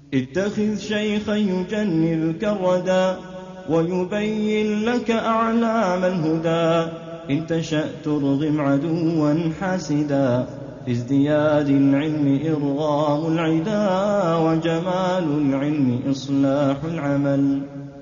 اتخذ شيخا يجنلك الردى ويبين لك أعلام الهدى إن تشأ ترغم عدوا حاسدا في ازدياد العلم إرغام العدا وجمال العلم إصلاح العمل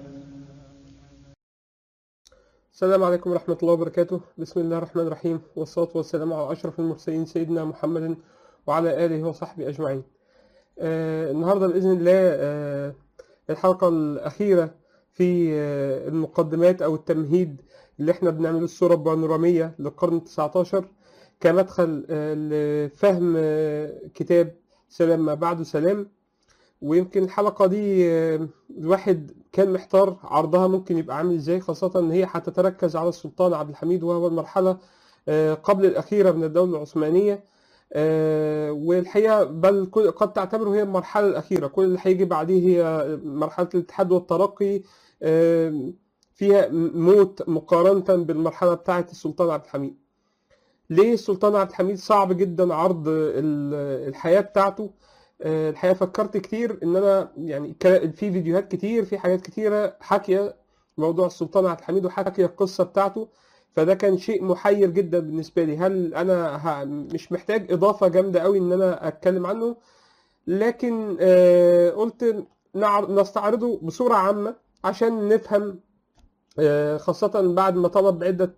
السلام عليكم ورحمة الله وبركاته بسم الله الرحمن الرحيم والصلاة والسلام على أشرف المرسلين سيدنا محمد وعلى آله وصحبه أجمعين آه النهاردة بإذن الله آه الحلقة الأخيرة في آه المقدمات أو التمهيد اللي احنا بنعمله الصورة البانورامية للقرن التسعة عشر كمدخل آه لفهم آه كتاب سلام ما بعده سلام ويمكن الحلقة دي آه الواحد كان محتار عرضها ممكن يبقى عامل ازاي خاصة ان هي هتتركز على السلطان عبد الحميد وهو المرحلة قبل الأخيرة من الدولة العثمانية والحقيقة بل قد تعتبر هي المرحلة الأخيرة كل اللي هيجي بعديه هي مرحلة الاتحاد والترقي فيها موت مقارنة بالمرحلة بتاعة السلطان عبد الحميد ليه السلطان عبد الحميد صعب جدا عرض الحياة بتاعته الحقيقه فكرت كتير ان انا يعني في فيديوهات كتير في حاجات كتيره حاكيه موضوع السلطان عبد الحميد وحاكيه القصه بتاعته فده كان شيء محير جدا بالنسبه لي هل انا مش محتاج اضافه جامده قوي ان انا اتكلم عنه لكن قلت نستعرضه بصوره عامه عشان نفهم خاصه بعد ما طلب عده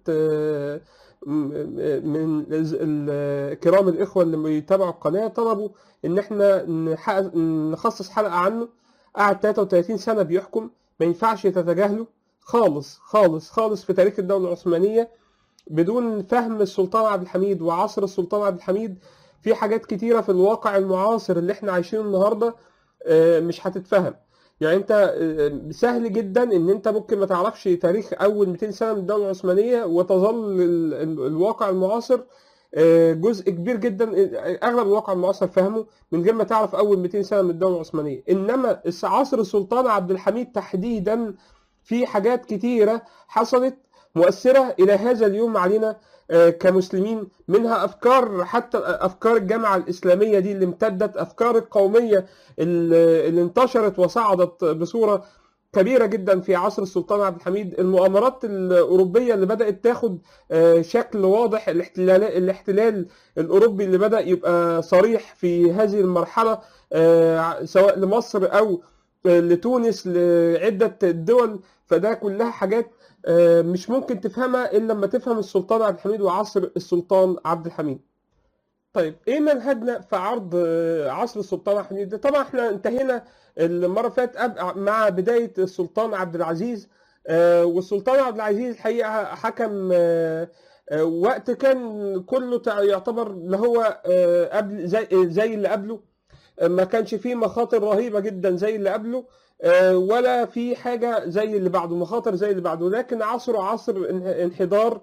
من كرام الاخوه اللي بيتابعوا القناه طلبوا ان احنا نخصص حلقه عنه قعد 33 سنه بيحكم ما ينفعش تتجاهله خالص خالص خالص في تاريخ الدوله العثمانيه بدون فهم السلطان عبد الحميد وعصر السلطان عبد الحميد في حاجات كتيره في الواقع المعاصر اللي احنا عايشينه النهارده مش هتتفهم يعني انت سهل جدا ان انت ممكن ما تعرفش تاريخ اول 200 سنه من الدوله العثمانيه وتظل الواقع المعاصر جزء كبير جدا اغلب الواقع المعاصر فهمه من غير ما تعرف اول 200 سنه من الدوله العثمانيه انما عصر السلطان عبد الحميد تحديدا في حاجات كتيره حصلت مؤثره الى هذا اليوم علينا كمسلمين منها افكار حتى افكار الجامعه الاسلاميه دي اللي امتدت افكار القوميه اللي انتشرت وصعدت بصوره كبيره جدا في عصر السلطان عبد الحميد المؤامرات الاوروبيه اللي بدات تاخد شكل واضح الاحتلال الاحتلال الاوروبي اللي بدا يبقى صريح في هذه المرحله سواء لمصر او لتونس لعده دول فده كلها حاجات مش ممكن تفهمها الا لما تفهم السلطان عبد الحميد وعصر السلطان عبد الحميد طيب ايه منهجنا في عرض عصر السلطان عبد الحميد طبعا احنا انتهينا المره اللي فاتت مع بدايه السلطان عبد العزيز والسلطان عبد العزيز الحقيقه حكم وقت كان كله يعتبر اللي هو قبل زي زي اللي قبله ما كانش فيه مخاطر رهيبه جدا زي اللي قبله ولا في حاجة زي اللي بعده مخاطر زي اللي بعده لكن عصره عصر انحدار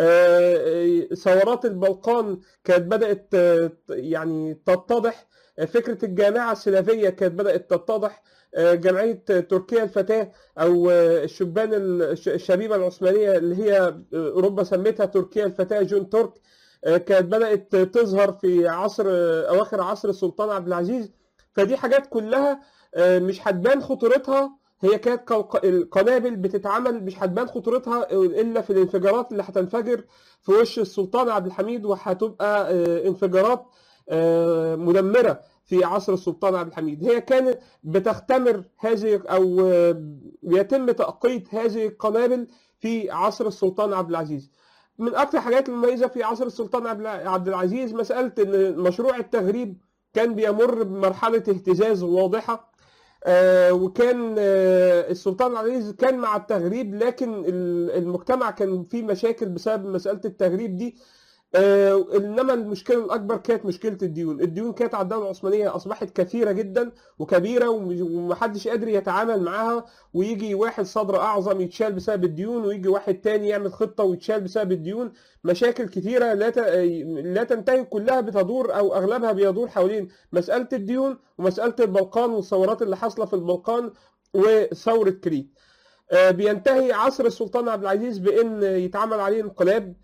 ثورات البلقان كانت بدأت يعني تتضح فكرة الجامعة السلافية كانت بدأت تتضح جمعية تركيا الفتاة أو الشبان الشبيبة العثمانية اللي هي أوروبا سمتها تركيا الفتاة جون ترك كانت بدأت تظهر في عصر أواخر عصر السلطان عبد العزيز فدي حاجات كلها مش هتبان خطورتها هي كانت القنابل بتتعمل مش هتبان خطورتها الا في الانفجارات اللي هتنفجر في وش السلطان عبد الحميد وهتبقى انفجارات مدمره في عصر السلطان عبد الحميد هي كانت بتختمر هذه او يتم تأقيت هذه القنابل في عصر السلطان عبد العزيز من اكثر الحاجات المميزه في عصر السلطان عبد العزيز مساله ان مشروع التغريب كان بيمر بمرحله اهتزاز واضحه آه وكان آه السلطان العزيز كان مع التغريب لكن المجتمع كان فيه مشاكل بسبب مسألة التغريب دي آه انما المشكله الاكبر كانت مشكله الديون الديون كانت على الدوله العثمانيه اصبحت كثيره جدا وكبيره ومحدش قادر يتعامل معاها ويجي واحد صدر اعظم يتشال بسبب الديون ويجي واحد تاني يعمل خطه ويتشال بسبب الديون مشاكل كثيره لا لا تنتهي كلها بتدور او اغلبها بيدور حوالين مساله الديون ومساله البلقان والثورات اللي حاصله في البلقان وثوره كريت بينتهي عصر السلطان عبد العزيز بان يتعمل عليه انقلاب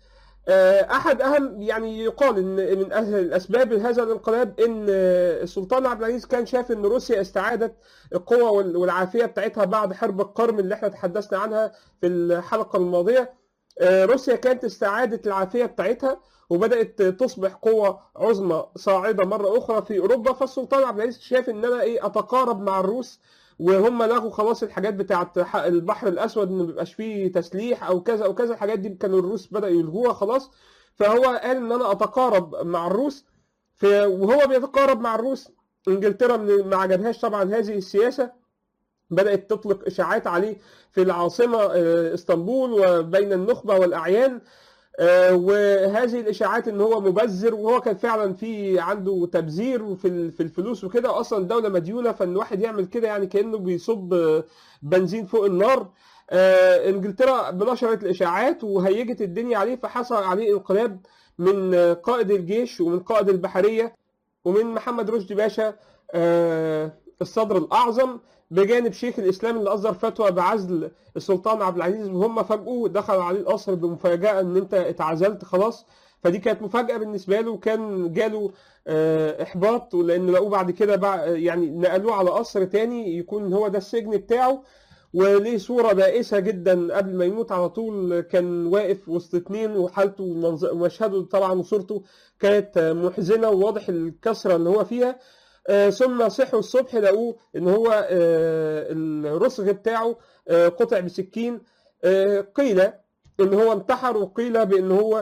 آه، احد اهم يعني يقال ان من أهل الاسباب هذا الانقلاب ان آه، السلطان عبد العزيز كان شاف ان روسيا استعادت القوه وال- والعافيه بتاعتها بعد حرب القرم اللي احنا تحدثنا عنها في الحلقه الماضيه آه، روسيا كانت استعادت العافيه بتاعتها وبدات تصبح قوه عظمى صاعده مره اخرى في اوروبا فالسلطان عبد العزيز شاف ان انا ايه اتقارب مع الروس وهم لغوا خلاص الحاجات بتاعت ح- البحر الاسود ان مبيبقاش فيه تسليح او كذا او كذا الحاجات دي كانوا الروس بداوا يلغوها خلاص فهو قال ان انا اتقارب مع الروس ف- وهو بيتقارب مع الروس انجلترا من- ما عجبهاش طبعا هذه السياسه بدات تطلق اشاعات عليه في العاصمه آه، اسطنبول وبين النخبه والاعيان آه، وهذه الاشاعات ان هو مبذر وهو كان فعلا في عنده تبذير في ال- في الفلوس وكده اصلا الدوله مديونه فان واحد يعمل كده يعني كانه بيصب آه، بنزين فوق النار آه، انجلترا نشرت الاشاعات وهيجت الدنيا عليه فحصل عليه انقلاب من آه، قائد الجيش ومن قائد البحريه ومن محمد رشدي باشا آه، الصدر الاعظم بجانب شيخ الاسلام اللي اصدر فتوى بعزل السلطان عبد العزيز وهم فاجئوه دخلوا عليه القصر بمفاجاه ان انت اتعزلت خلاص فدي كانت مفاجاه بالنسبه له وكان جاله آه، احباط لان لقوه بعد كده بقى- يعني نقلوه على قصر تاني يكون هو ده السجن بتاعه وليه صورة بائسة جدا قبل ما يموت على طول كان واقف وسط اتنين وحالته ومنظ- ومشهده طبعا وصورته كانت محزنة وواضح الكسرة اللي هو فيها آه، ثم صحوا الصبح لقوه ان هو آه، الرسغ بتاعه آه، قطع بسكين آه، قيل ان هو انتحر وقيل بان هو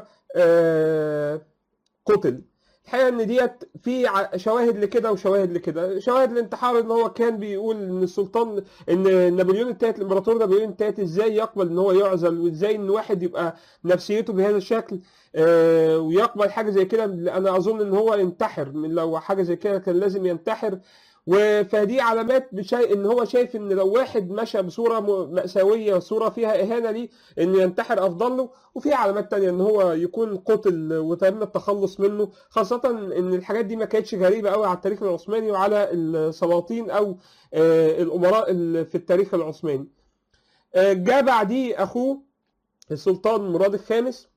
آه، قتل الحقيقه ان ديت في ع- شواهد لكده وشواهد لكده شواهد الانتحار ان هو كان بيقول ان السلطان ان نابليون الثالث الامبراطور نابليون الثالث ازاي يقبل ان هو يعزل وازاي ان واحد يبقى نفسيته بهذا الشكل آه، ويقبل حاجه زي كده انا اظن ان هو ينتحر من لو حاجه زي كده كان لازم ينتحر و- فدي علامات بشيء ان هو شايف ان لو واحد مشى بصوره م- مأساويه صوره فيها اهانه ليه ان ينتحر افضل له وفي علامات تانية ان هو يكون قتل وتم التخلص منه خاصة ان الحاجات دي ما كانتش غريبة قوي على التاريخ العثماني وعلى السلاطين او آه، الامراء ال- في التاريخ العثماني آه، جاء بعديه اخوه السلطان مراد الخامس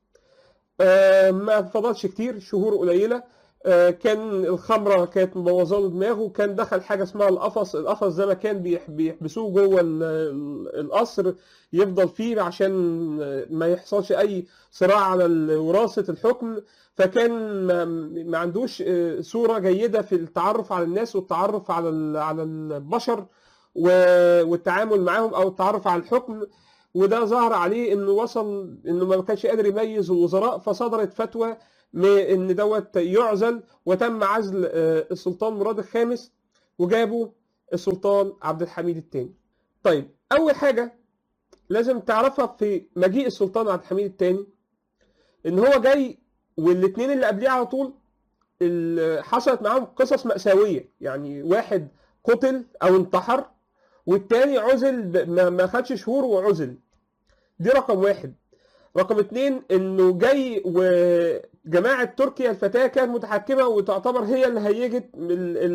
آه، ما فضلش كتير شهور قليلة آه، كان الخمرة كانت مبوظة له دماغه كان دخل حاجة اسمها القفص القفص ده مكان بيح- بيحبسوه جوه ال- ال- القصر يفضل فيه عشان ما يحصلش أي صراع على ال- وراثة الحكم فكان ما, ما عندوش آه، صورة جيدة في التعرف على الناس والتعرف على ال- على البشر و- والتعامل معاهم أو التعرف على الحكم وده ظهر عليه انه وصل انه ما كانش قادر يميز الوزراء فصدرت فتوى م- ان دوت يعزل وتم عزل آه، السلطان مراد الخامس وجابوا السلطان عبد الحميد الثاني. طيب اول حاجه لازم تعرفها في مجيء السلطان عبد الحميد الثاني ان هو جاي والاثنين اللي قبليه على طول ال- حصلت معاهم قصص مأساوية يعني واحد قتل او انتحر والتاني عزل ب- ما ما خدش شهور وعزل دي رقم واحد رقم اتنين انه جاي وجماعة تركيا الفتاة كانت متحكمة وتعتبر هي اللي هيجت ال-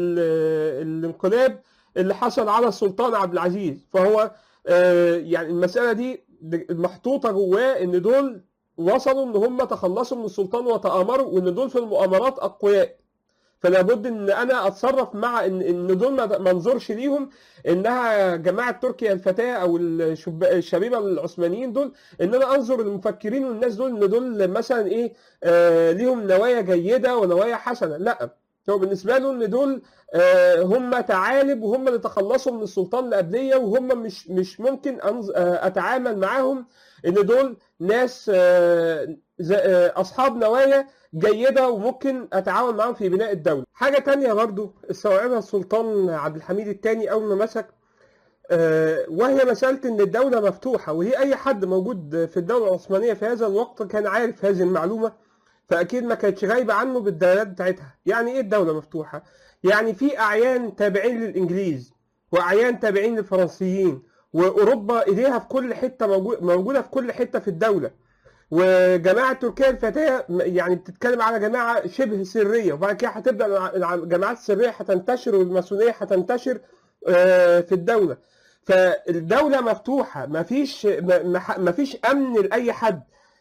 ال- الانقلاب اللي حصل على السلطان عبد العزيز فهو آه، يعني المسألة دي محطوطة جواه ان دول وصلوا ان هم تخلصوا من السلطان وتآمروا وان دول في المؤامرات اقوياء فلا بد ان انا اتصرف مع ان ان دول ما ما انظرش ليهم انها جماعه تركيا الفتاه او الشب- الشبيبه العثمانيين دول ان انا انظر للمفكرين والناس دول ان دول مثلا ايه آه ليهم نوايا جيده ونوايا حسنه لا هو بالنسبه له ان دول آه هم تعالب وهم اللي تخلصوا من السلطان اللي قبليه وهم مش مش ممكن أنظ- آه اتعامل معاهم ان دول ناس آه ز- آه اصحاب نوايا جيدة وممكن أتعاون معاهم في بناء الدولة. حاجة تانية برضو استوعبها السلطان عبد الحميد الثاني أول ما مسك آه، وهي مسألة إن الدولة مفتوحة وهي أي حد موجود في الدولة العثمانية في هذا الوقت كان عارف هذه المعلومة فأكيد ما كانتش غايبة عنه بالدلالات بتاعتها. يعني إيه الدولة مفتوحة؟ يعني في أعيان تابعين للإنجليز وأعيان تابعين للفرنسيين وأوروبا إيديها في كل حتة موجو- موجودة في كل حتة في الدولة. وجماعه تركيا الفتاه يعني بتتكلم على جماعه شبه سريه وبعد كده هتبدا الع- الجماعات السريه هتنتشر والماسونيه هتنتشر آه، في الدوله فالدوله مفتوحه مفيش ما فيش امن لاي حد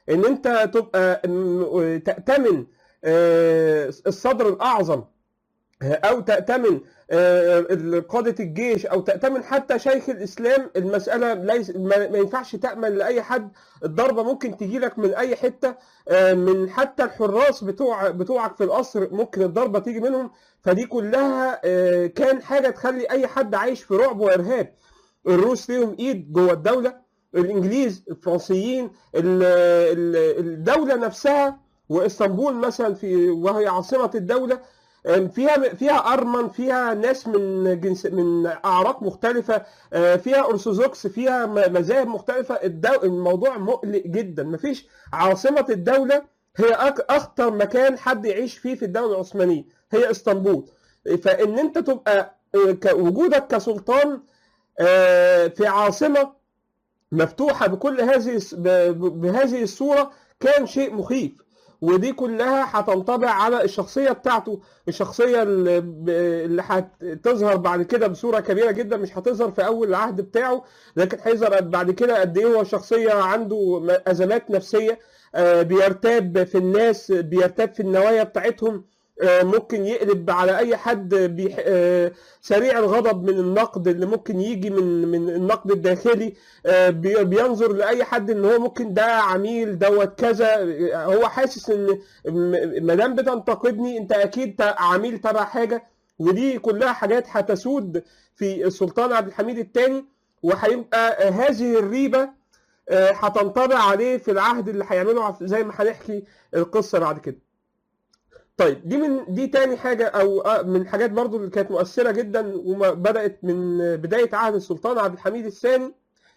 ان انت تبقى م- تأتمن آه، الصدر الاعظم او تأتمن آه، قادة الجيش او تأتمن حتى شيخ الاسلام المسألة ليس ما ما ينفعش تأمن لاي حد الضربة ممكن تجي لك من اي حتة آه، من حتى الحراس بتوع بتوعك في القصر ممكن الضربة تيجي منهم فدي كلها آه، كان حاجة تخلي اي حد عايش في رعب وارهاب الروس ليهم ايد جوه الدولة الانجليز الفرنسيين ال- ال- الدولة نفسها واسطنبول مثلا في وهي عاصمة الدولة آم، فيها فيها ارمن فيها ناس من جنس من اعراق مختلفه آه، فيها ارثوذكس فيها م- مذاهب مختلفه الدو... الموضوع مقلق جدا مفيش عاصمه الدوله هي أك- اخطر مكان حد يعيش فيه في الدوله العثمانيه هي اسطنبول فان انت تبقى آه، ك- وجودك كسلطان آه، في عاصمه مفتوحه بكل هذه الس- ب- ب- بهذه الصوره كان شيء مخيف ودي كلها هتنطبع على الشخصيه بتاعته الشخصيه اللي ب- اللي هتظهر بعد كده بصوره كبيره جدا مش هتظهر في اول العهد بتاعه لكن هيظهر بعد كده قد ايه هو شخصيه عنده م- ازمات نفسيه آه، بيرتاب في الناس بيرتاب في النوايا بتاعتهم آه، ممكن يقلب على اي حد بيح... آه، سريع الغضب من النقد اللي ممكن يجي من من النقد الداخلي آه، بي- بينظر لاي حد ان هو ممكن ده عميل دوت كذا آه، هو حاسس ان م- ما دام بتنتقدني انت اكيد ت- عميل تبع حاجه ودي كلها حاجات هتسود في السلطان عبد الحميد الثاني وهيبقى آه، هذه الريبه آه، هتنطبع عليه في العهد اللي هيعمله عف- زي ما هنحكي القصه بعد كده. طيب دي من دي تاني حاجه او آه، من الحاجات برضو اللي كانت مؤثره جدا وبدات من بدايه عهد السلطان عبد الحميد الثاني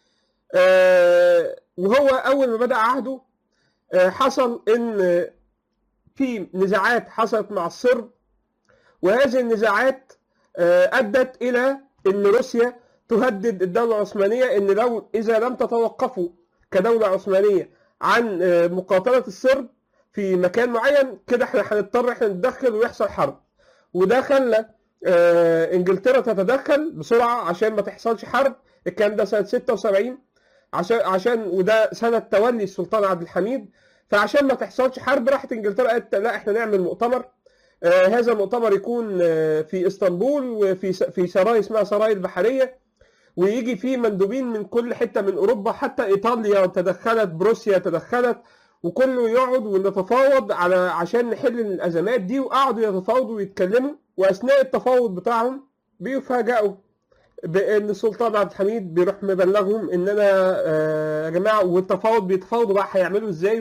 آه، وهو اول ما بدا عهده آه، حصل ان في نزاعات حصلت مع الصرب وهذه النزاعات آه، ادت الى ان روسيا تهدد الدوله العثمانيه ان لو اذا لم تتوقفوا كدوله عثمانيه عن آه، مقاتله الصرب في مكان معين كده احنا هنضطر احنا نتدخل ويحصل حرب وده خلى آه، انجلترا تتدخل بسرعه عشان ما تحصلش حرب الكلام ده سنه 76 عشان عشان وده سنه تولي السلطان عبد الحميد فعشان ما تحصلش حرب راحت انجلترا قالت لا احنا نعمل مؤتمر آه، هذا المؤتمر يكون آه، في اسطنبول وفي س- في سراي اسمها سراي البحريه ويجي فيه مندوبين من كل حته من اوروبا حتى ايطاليا تدخلت بروسيا تدخلت وكله يقعد ونتفاوض على عشان نحل الازمات دي وقعدوا يتفاوضوا ويتكلموا واثناء التفاوض بتاعهم بيفاجئوا بان السلطان عبد الحميد بيروح مبلغهم ان انا آه، يا جماعه والتفاوض بيتفاوضوا بقى هيعملوا ازاي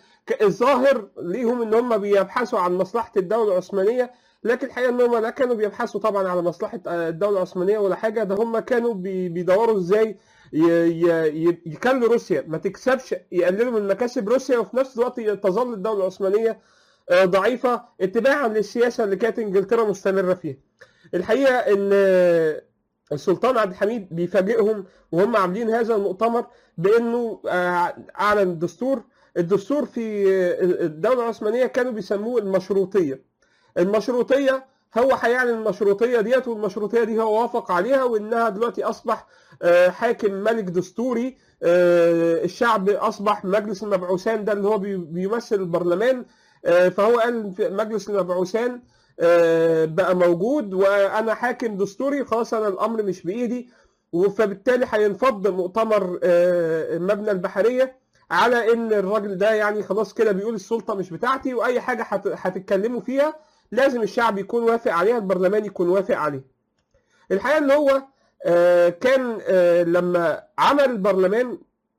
والظاهر ليهم ان هم بيبحثوا عن مصلحه الدوله العثمانيه لكن الحقيقه ان هم لا كانوا بيبحثوا طبعا على مصلحه آه، الدوله العثمانيه ولا حاجه ده هم كانوا بي- بيدوروا ازاي ي- ي- ي- يخلوا روسيا ما تكسبش يقللوا من مكاسب روسيا وفي نفس الوقت تظل الدوله العثمانيه آه، ضعيفه اتباعا للسياسه اللي كانت انجلترا مستمره فيها. الحقيقه ان آه، السلطان عبد الحميد بيفاجئهم وهم عاملين هذا المؤتمر بانه آه، اعلن الدستور الدستور في آه، الدوله العثمانيه كانوا بيسموه المشروطيه المشروطيه هو هيعلن المشروطيه ديت والمشروطيه دي هو وافق عليها وانها دلوقتي اصبح آه، حاكم ملك دستوري آه، الشعب اصبح مجلس المبعوثان ده اللي هو بي- بيمثل البرلمان آه، فهو قال في مجلس المبعوثان آه، بقى موجود وانا حاكم دستوري خلاص انا الامر مش بايدي فبالتالي هينفض مؤتمر آه، المبنى البحريه على ان الراجل ده يعني خلاص كده بيقول السلطه مش بتاعتي واي حاجه هت- هتتكلموا فيها لازم الشعب يكون وافق عليها البرلمان يكون وافق عليها الحقيقه ان هو آه، كان آه، لما عمل البرلمان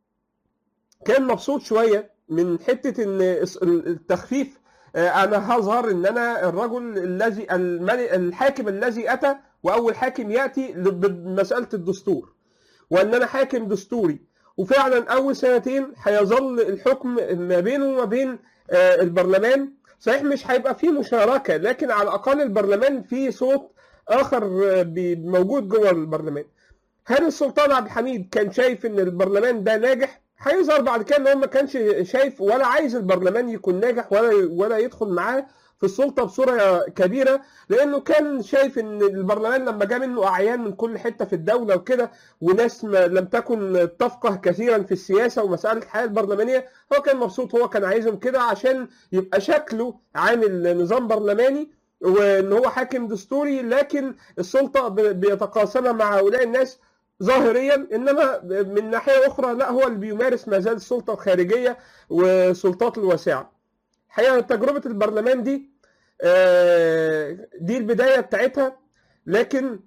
كان مبسوط شويه من حته ان الس- التخفيف آه، انا هظهر ان انا الرجل الذي الملك الحاكم الذي اتى واول حاكم ياتي ل- بمساله الدستور وان انا حاكم دستوري وفعلا اول سنتين هيظل الحكم ما بينه وما بين آه، البرلمان صحيح مش هيبقى فيه مشاركه لكن على الاقل البرلمان فيه صوت اخر آه، بي- موجود جوه البرلمان هل السلطان عبد الحميد كان شايف ان البرلمان ده ناجح هيظهر بعد كده ان هو ما كانش شايف ولا عايز البرلمان يكون ناجح ولا ولا يدخل معاه في السلطه بصوره كبيره لانه كان شايف ان البرلمان لما جاء منه اعيان من كل حته في الدوله وكده وناس ما لم تكن تفقه كثيرا في السياسه ومساله الحياه البرلمانيه هو كان مبسوط هو كان عايزهم كده عشان يبقى شكله عامل نظام برلماني وان هو حاكم دستوري لكن السلطه ب- بيتقاسمها مع هؤلاء الناس ظاهريا انما من ناحيه اخرى لا هو اللي بيمارس ما زال السلطه الخارجيه والسلطات الواسعه. الحقيقه تجربه البرلمان دي آه، دي البدايه بتاعتها لكن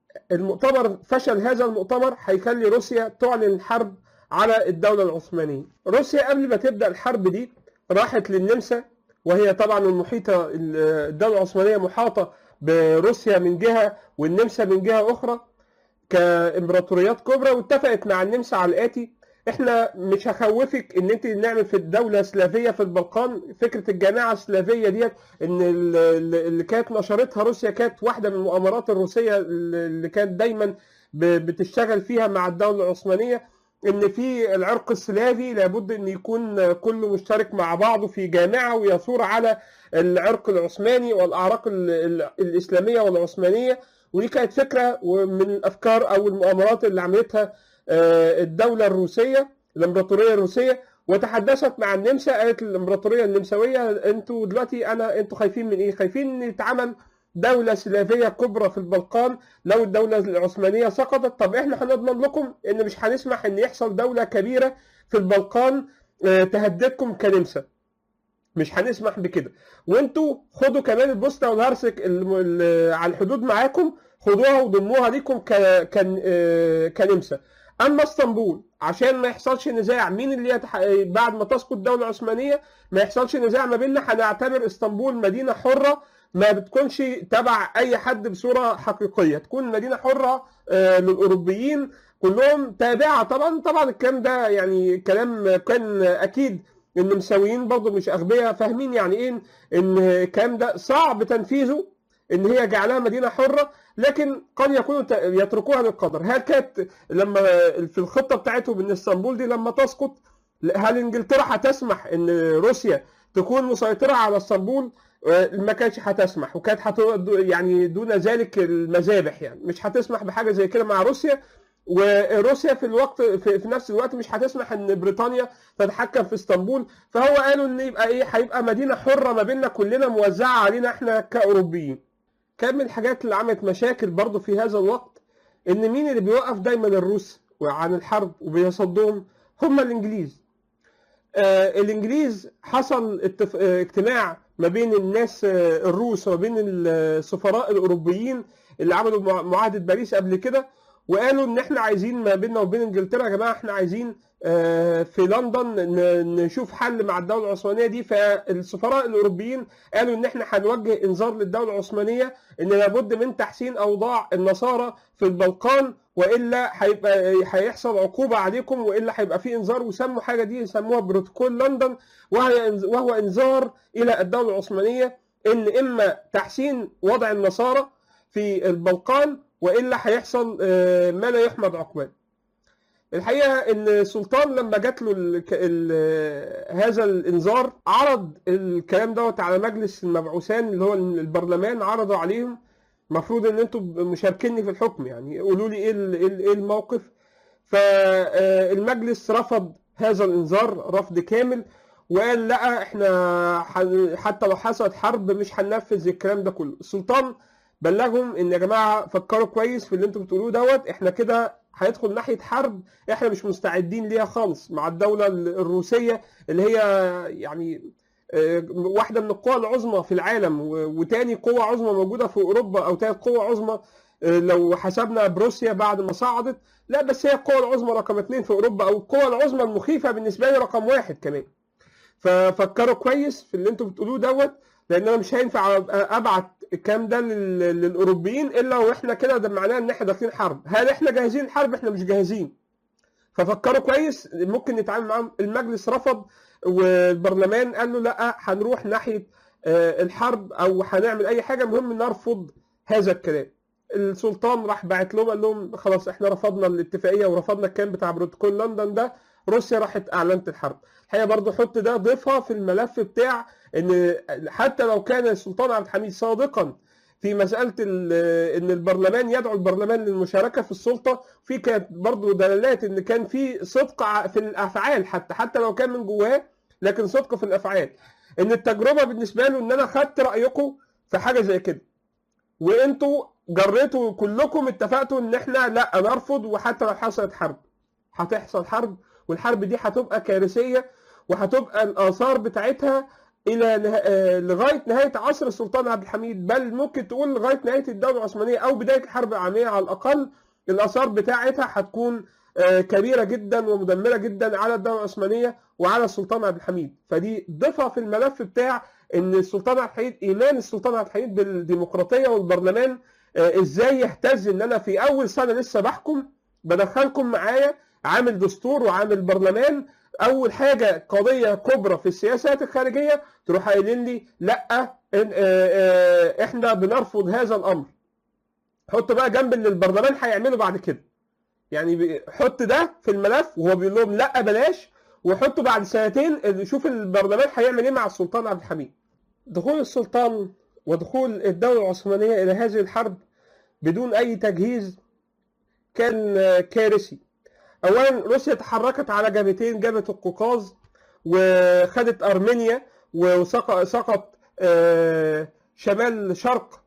المؤتمر فشل هذا المؤتمر هيخلي روسيا تعلن الحرب على الدوله العثمانيه. روسيا قبل ما تبدا الحرب دي راحت للنمسا وهي طبعا المحيطه الدوله العثمانيه محاطه بروسيا من جهه والنمسا من جهه اخرى كامبراطوريات كبرى واتفقت مع النمسا على الاتي احنا مش هخوفك ان انت نعمل في الدوله سلافيه في البلقان فكره الجماعه السلافيه ديت ان ال- ال- اللي كانت نشرتها روسيا كانت واحده من المؤامرات الروسيه اللي كانت دايما ب- بتشتغل فيها مع الدوله العثمانيه ان في العرق السلافي لابد ان يكون كله مشترك مع بعضه في جامعه ويثور على العرق العثماني والاعراق ال- ال- الاسلاميه والعثمانيه ودي كانت فكره من الافكار او المؤامرات اللي عملتها آه، الدوله الروسيه الامبراطوريه الروسيه وتحدثت مع النمسا قالت الامبراطوريه النمساويه انتوا دلوقتي انا انتوا خايفين من ايه؟ خايفين ان يتعمل دولة سلافية كبرى في البلقان لو الدولة العثمانية سقطت طب احنا هنضمن لكم ان مش هنسمح ان يحصل دولة كبيرة في البلقان آه، تهددكم كنمسا مش هنسمح بكده وانتوا خدوا كمان البوسنة والهرسك الم- ال- على الحدود معاكم خدوها وضموها ليكم ك- كن- آه، كنمسا اما اسطنبول عشان ما يحصلش نزاع مين اللي يتح... بعد ما تسقط الدوله العثمانيه ما يحصلش نزاع ما بيننا هنعتبر اسطنبول مدينه حره ما بتكونش تبع اي حد بصوره حقيقيه تكون مدينه حره آه، للاوروبيين كلهم تابعه طبعا طبعا الكلام ده يعني كلام كان اكيد النمساويين برضه مش اغبياء فاهمين يعني ايه ان الكلام ده صعب تنفيذه ان هي جعلها مدينه حره لكن قد يكونوا ت- يتركوها للقدر هل كانت لما في الخطه بتاعتهم ان اسطنبول دي لما تسقط هل انجلترا هتسمح ان روسيا تكون مسيطره على اسطنبول آه، ما كانتش هتسمح وكانت هت... يعني دون ذلك المذابح يعني مش هتسمح بحاجه زي كده مع روسيا وروسيا في الوقت في, في نفس الوقت مش هتسمح ان بريطانيا تتحكم في اسطنبول فهو قالوا ان يبقى ايه هيبقى مدينه حره ما بيننا كلنا موزعه علينا احنا كاوروبيين كان من الحاجات اللي عملت مشاكل برضه في هذا الوقت ان مين اللي بيوقف دايما الروس عن الحرب وبيصدهم هم الانجليز آه الانجليز حصل اتف... آه اجتماع ما بين الناس آه الروس وما بين السفراء الاوروبيين اللي عملوا مع- معاهده باريس قبل كده وقالوا ان احنا عايزين ما بيننا وبين انجلترا يا جماعه احنا عايزين آه، في لندن ن- نشوف حل مع الدوله العثمانيه دي فالسفراء الاوروبيين قالوا ان احنا هنوجه انذار للدوله العثمانيه ان لابد من تحسين اوضاع النصارى في البلقان والا هيبقى هيحصل عقوبه عليكم والا هيبقى في انذار وسموا حاجه دي يسموها بروتوكول لندن وهي وهو انذار الى الدوله العثمانيه ان اما تحسين وضع النصارى في البلقان والا هيحصل آه، ما لا يحمد عقباه. الحقيقه ان السلطان لما جات له ال ال هذا الانذار عرض الكلام دوت على مجلس المبعوثان اللي هو البرلمان عرضوا عليهم المفروض ان انتم مشاركيني في الحكم يعني قولوا لي ايه ال- ايه ال- إيه الموقف فالمجلس رفض هذا الانذار رفض كامل وقال لا احنا ح- حتى لو حصلت حرب مش هننفذ الكلام ده كله السلطان بلغهم ان يا جماعه فكروا كويس في اللي انتم بتقولوه دوت احنا كده هيدخل ناحيه حرب احنا مش مستعدين ليها خالص مع الدوله الروسيه اللي هي يعني آه، واحده من القوى العظمى في العالم و- وتاني قوه عظمى موجوده في اوروبا او تالت قوه عظمى آه، لو حسبنا بروسيا بعد ما صعدت لا بس هي القوه العظمى رقم اثنين في اوروبا او القوه العظمى المخيفه بالنسبه لي رقم واحد كمان ففكروا كويس في اللي انتم بتقولوه دوت لان انا مش هينفع أبقى ابعت الكلام ده لل- للاوروبيين الا واحنا كده ده معناه ان احنا داخلين حرب هل احنا جاهزين الحرب احنا مش جاهزين ففكروا كويس ممكن نتعامل معاهم المجلس رفض والبرلمان قال له لا هنروح ناحيه آه، الحرب او هنعمل اي حاجه المهم نرفض هذا الكلام السلطان راح باعت لهم قال لهم خلاص احنا رفضنا الاتفاقيه ورفضنا الكلام بتاع بروتوكول لندن ده روسيا راحت اعلنت الحرب الحقيقه برضو حط ده ضيفها في الملف بتاع ان حتى لو كان السلطان عبد الحميد صادقا في مساله ان البرلمان يدعو البرلمان للمشاركه في السلطه في كانت برضو دلالات ان كان في صدق في الافعال حتى حتى لو كان من جواه لكن صدق في الافعال ان التجربه بالنسبه له ان انا خدت رايكم في حاجه زي كده وانتوا جريتوا كلكم اتفقتوا ان احنا لا نرفض وحتى لو حصلت حرب هتحصل حرب والحرب دي هتبقى كارثيه وهتبقى الاثار بتاعتها الى نه... لغايه نهايه عصر السلطان عبد الحميد بل ممكن تقول لغايه نهايه الدوله العثمانيه او بدايه الحرب العالميه على الاقل الاثار بتاعتها هتكون كبيره جدا ومدمره جدا على الدوله العثمانيه وعلى السلطان عبد الحميد فدي ضفها في الملف بتاع ان السلطان عبد الحميد ايمان السلطان عبد الحميد بالديمقراطيه والبرلمان ازاي يهتز ان انا في اول سنه لسه بحكم بدخلكم معايا عامل دستور وعامل برلمان اول حاجه قضيه كبرى في السياسات الخارجيه تروح قايلين لي لا احنا بنرفض هذا الامر حط بقى جنب اللي البرلمان هيعمله بعد كده يعني حط ده في الملف وهو بيقول لهم لا بلاش وحطه بعد سنتين شوف البرلمان هيعمل ايه مع السلطان عبد الحميد دخول السلطان ودخول الدولة العثمانية إلى هذه الحرب بدون أي تجهيز كان كارثي أولا روسيا تحركت على جبهتين جبهة القوقاز وخدت أرمينيا وسقط شمال شرق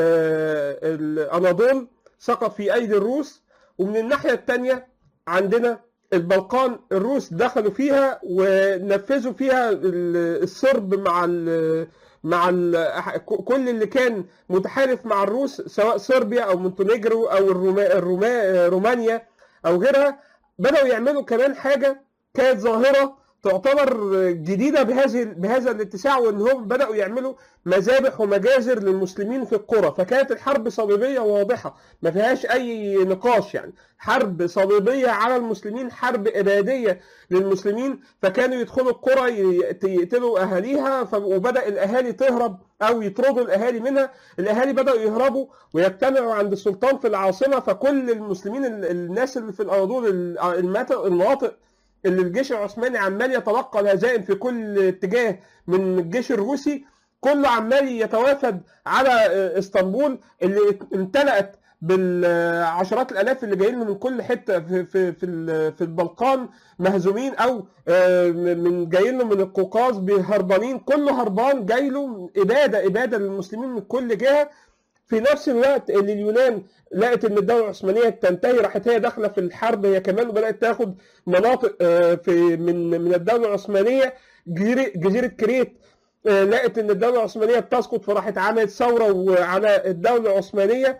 الأناضول سقط في أيدي الروس ومن الناحية الثانية عندنا البلقان الروس دخلوا فيها ونفذوا فيها الصرب مع مع كل اللي كان متحالف مع الروس سواء صربيا او مونتينيجرو او الروما الروما رومانيا او غيرها بداوا يعملوا كمان حاجه كانت ظاهره تعتبر جديده بهذه بهذا الاتساع وان هم بداوا يعملوا مذابح ومجازر للمسلمين في القرى فكانت الحرب صليبيه واضحه ما فيهاش اي نقاش يعني حرب صليبيه على المسلمين حرب اباديه للمسلمين فكانوا يدخلوا القرى يقتلوا اهاليها وبدا الاهالي تهرب او يطردوا الاهالي منها الاهالي بداوا يهربوا ويجتمعوا عند السلطان في العاصمه فكل المسلمين الناس اللي في الاناضول المناطق اللي الجيش العثماني عمال يتلقى الهزائم في كل اتجاه من الجيش الروسي كله عمال يتوافد على اسطنبول اللي امتلأت بالعشرات الالاف اللي جايين من كل حته في في في, في البلقان مهزومين او من جايين له من القوقاز بهربانين كله هربان جاي له اباده اباده للمسلمين من كل جهه في نفس الوقت اللي اليونان لقت ان الدوله العثمانيه تنتهي راحت هي داخله في الحرب هي كمان وبدات تاخد مناطق في من من الدوله العثمانيه جزيره كريت لقت ان الدوله العثمانيه بتسقط فراحت عملت ثوره على الدوله العثمانيه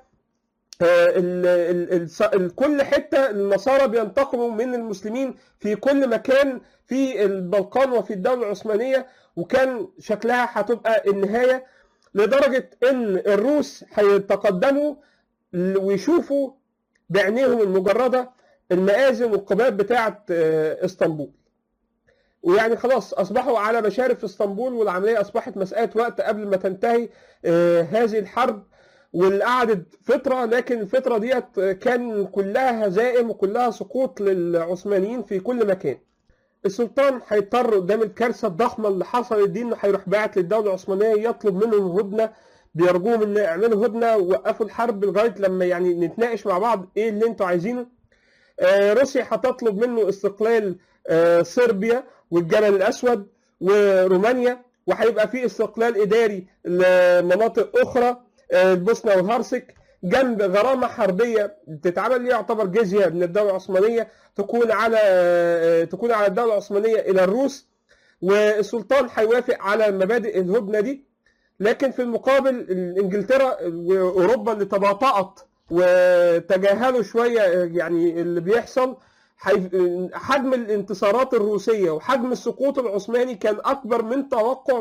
ال ال ال كل حته النصارى بينتقموا من المسلمين في كل مكان في البلقان وفي الدوله العثمانيه وكان شكلها هتبقى النهايه لدرجه ان الروس هيتقدموا ويشوفوا بعينيهم المجرده المآذن والقباب بتاعه اسطنبول ويعني خلاص اصبحوا على مشارف اسطنبول والعمليه اصبحت مساله وقت قبل ما تنتهي هذه الحرب واللي قعدت فتره لكن الفتره ديت كان كلها هزائم وكلها سقوط للعثمانيين في كل مكان. السلطان هيضطر قدام الكارثه الضخمه اللي حصلت دي انه هيروح باعت للدوله العثمانيه يطلب منهم هدنه بيرجوهم ان يعملوا هدنه ووقفوا الحرب لغايه لما يعني نتناقش مع بعض ايه اللي انتوا عايزينه. آه روسيا هتطلب منه استقلال آه صربيا والجبل الاسود ورومانيا وهيبقى في استقلال اداري لمناطق اخرى البوسنه والهرسك جنب غرامه حربيه تتعمل ليه يعتبر جزيه من الدوله العثمانيه تكون على تكون على الدوله العثمانيه الى الروس والسلطان هيوافق على مبادئ الهدنه دي لكن في المقابل انجلترا واوروبا اللي تباطأت وتجاهلوا شويه يعني اللي بيحصل حجم الانتصارات الروسيه وحجم السقوط العثماني كان اكبر من توقع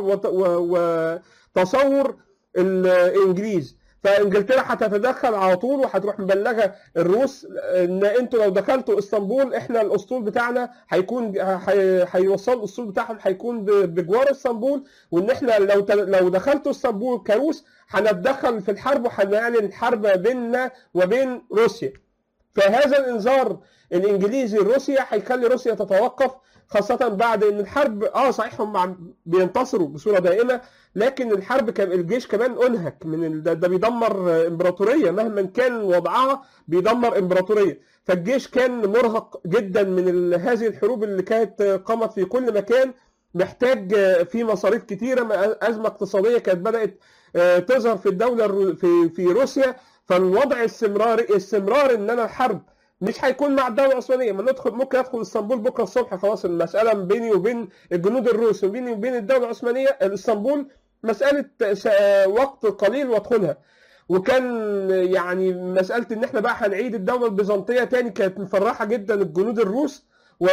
وتصور الانجليز فانجلترا هتتدخل على طول وهتروح مبلغه الروس ان انتوا لو دخلتوا اسطنبول احنا الاسطول بتاعنا هيكون هيوصل الاسطول بتاعهم هيكون بجوار اسطنبول وان احنا لو لو دخلتوا اسطنبول كروس هنتدخل في الحرب وهنعلن حرب بيننا وبين روسيا فهذا الانذار الانجليزي لروسيا هيخلي روسيا تتوقف خاصة بعد ان الحرب اه صحيح هم عم- بينتصروا بصورة دائمة لكن الحرب كان الجيش كمان انهك من ال- ده, ده بيدمر آه، امبراطورية مهما كان وضعها بيدمر امبراطورية فالجيش كان مرهق جدا من ال- هذه الحروب اللي كانت آه، قامت في كل مكان محتاج آه، في مصاريف كتيرة ما- أزمة اقتصادية كانت بدأت آه، تظهر في الدولة الرو- في في روسيا فالوضع استمرار استمرار ان انا الحرب مش هيكون مع الدوله العثمانيه ما ندخل ممكن ادخل اسطنبول بكره الصبح خلاص المساله بيني وبين الجنود الروس وبيني وبين الدوله العثمانيه اسطنبول مساله س- وقت قليل وادخلها وكان يعني مساله ان احنا بقى هنعيد الدوله البيزنطيه تاني كانت مفرحه جدا الجنود الروس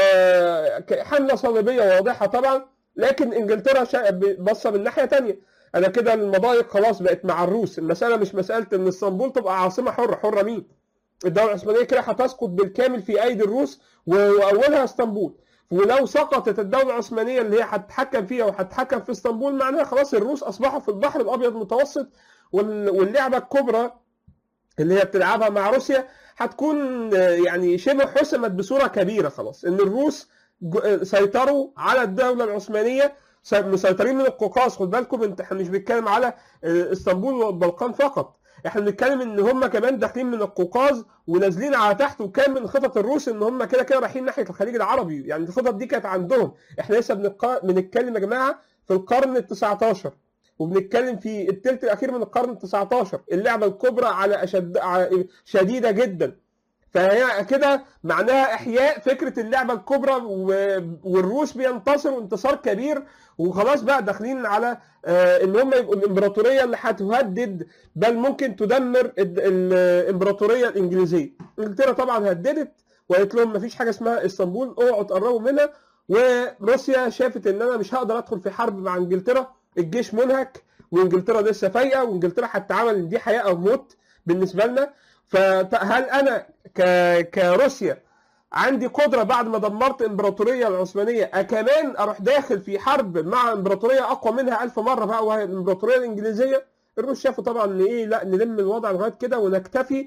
وحمله صليبيه واضحه طبعا لكن انجلترا شا- بصه من ناحيه تانيه انا كده المضايق خلاص بقت مع الروس المساله مش مساله ان اسطنبول تبقى عاصمه حره حره مين الدوله العثمانيه كده هتسقط بالكامل في ايدي الروس و- واولها اسطنبول ولو سقطت الدوله العثمانيه اللي هي هتتحكم فيها وهتتحكم في اسطنبول معناها خلاص الروس اصبحوا في البحر الابيض المتوسط وال- واللعبه الكبرى اللي هي بتلعبها مع روسيا هتكون آه، يعني شبه حسمت بصوره كبيره خلاص ان الروس ج- آه، سيطروا على الدوله العثمانيه س- مسيطرين من القوقاز خد بالكم انت احنا مش بنتكلم على آه، اسطنبول والبلقان فقط احنا بنتكلم ان هم كمان داخلين من القوقاز ونازلين على تحت وكان من خطط الروس ان هم كده كده رايحين ناحيه الخليج العربي يعني الخطط دي كانت عندهم احنا لسه بنتق- بنتكلم يا جماعه في القرن ال 19 وبنتكلم في الثلث الاخير من القرن ال 19 اللعبه الكبرى على اشد على- شديده جدا فهي كده معناها احياء فكره اللعبه الكبرى و- والروس بينتصروا انتصار كبير وخلاص بقى داخلين على آه، ان هم يبقوا الامبراطوريه اللي هتهدد بل ممكن تدمر ال- الامبراطوريه الانجليزيه انجلترا طبعا هددت وقالت لهم مفيش حاجه اسمها اسطنبول اوعوا تقربوا منها وروسيا شافت ان انا مش هقدر ادخل في حرب مع انجلترا الجيش منهك وانجلترا لسه فايقه وانجلترا هتتعامل ان دي حياه او موت بالنسبه لنا فهل انا ك... كروسيا عندي قدره بعد ما دمرت الامبراطوريه العثمانيه أ- كمان اروح داخل في حرب مع امبراطوريه اقوى منها ألف مره بقى وهي الامبراطوريه الانجليزيه الروس شافوا طبعا ان ايه لا نلم الوضع لغايه كده ونكتفي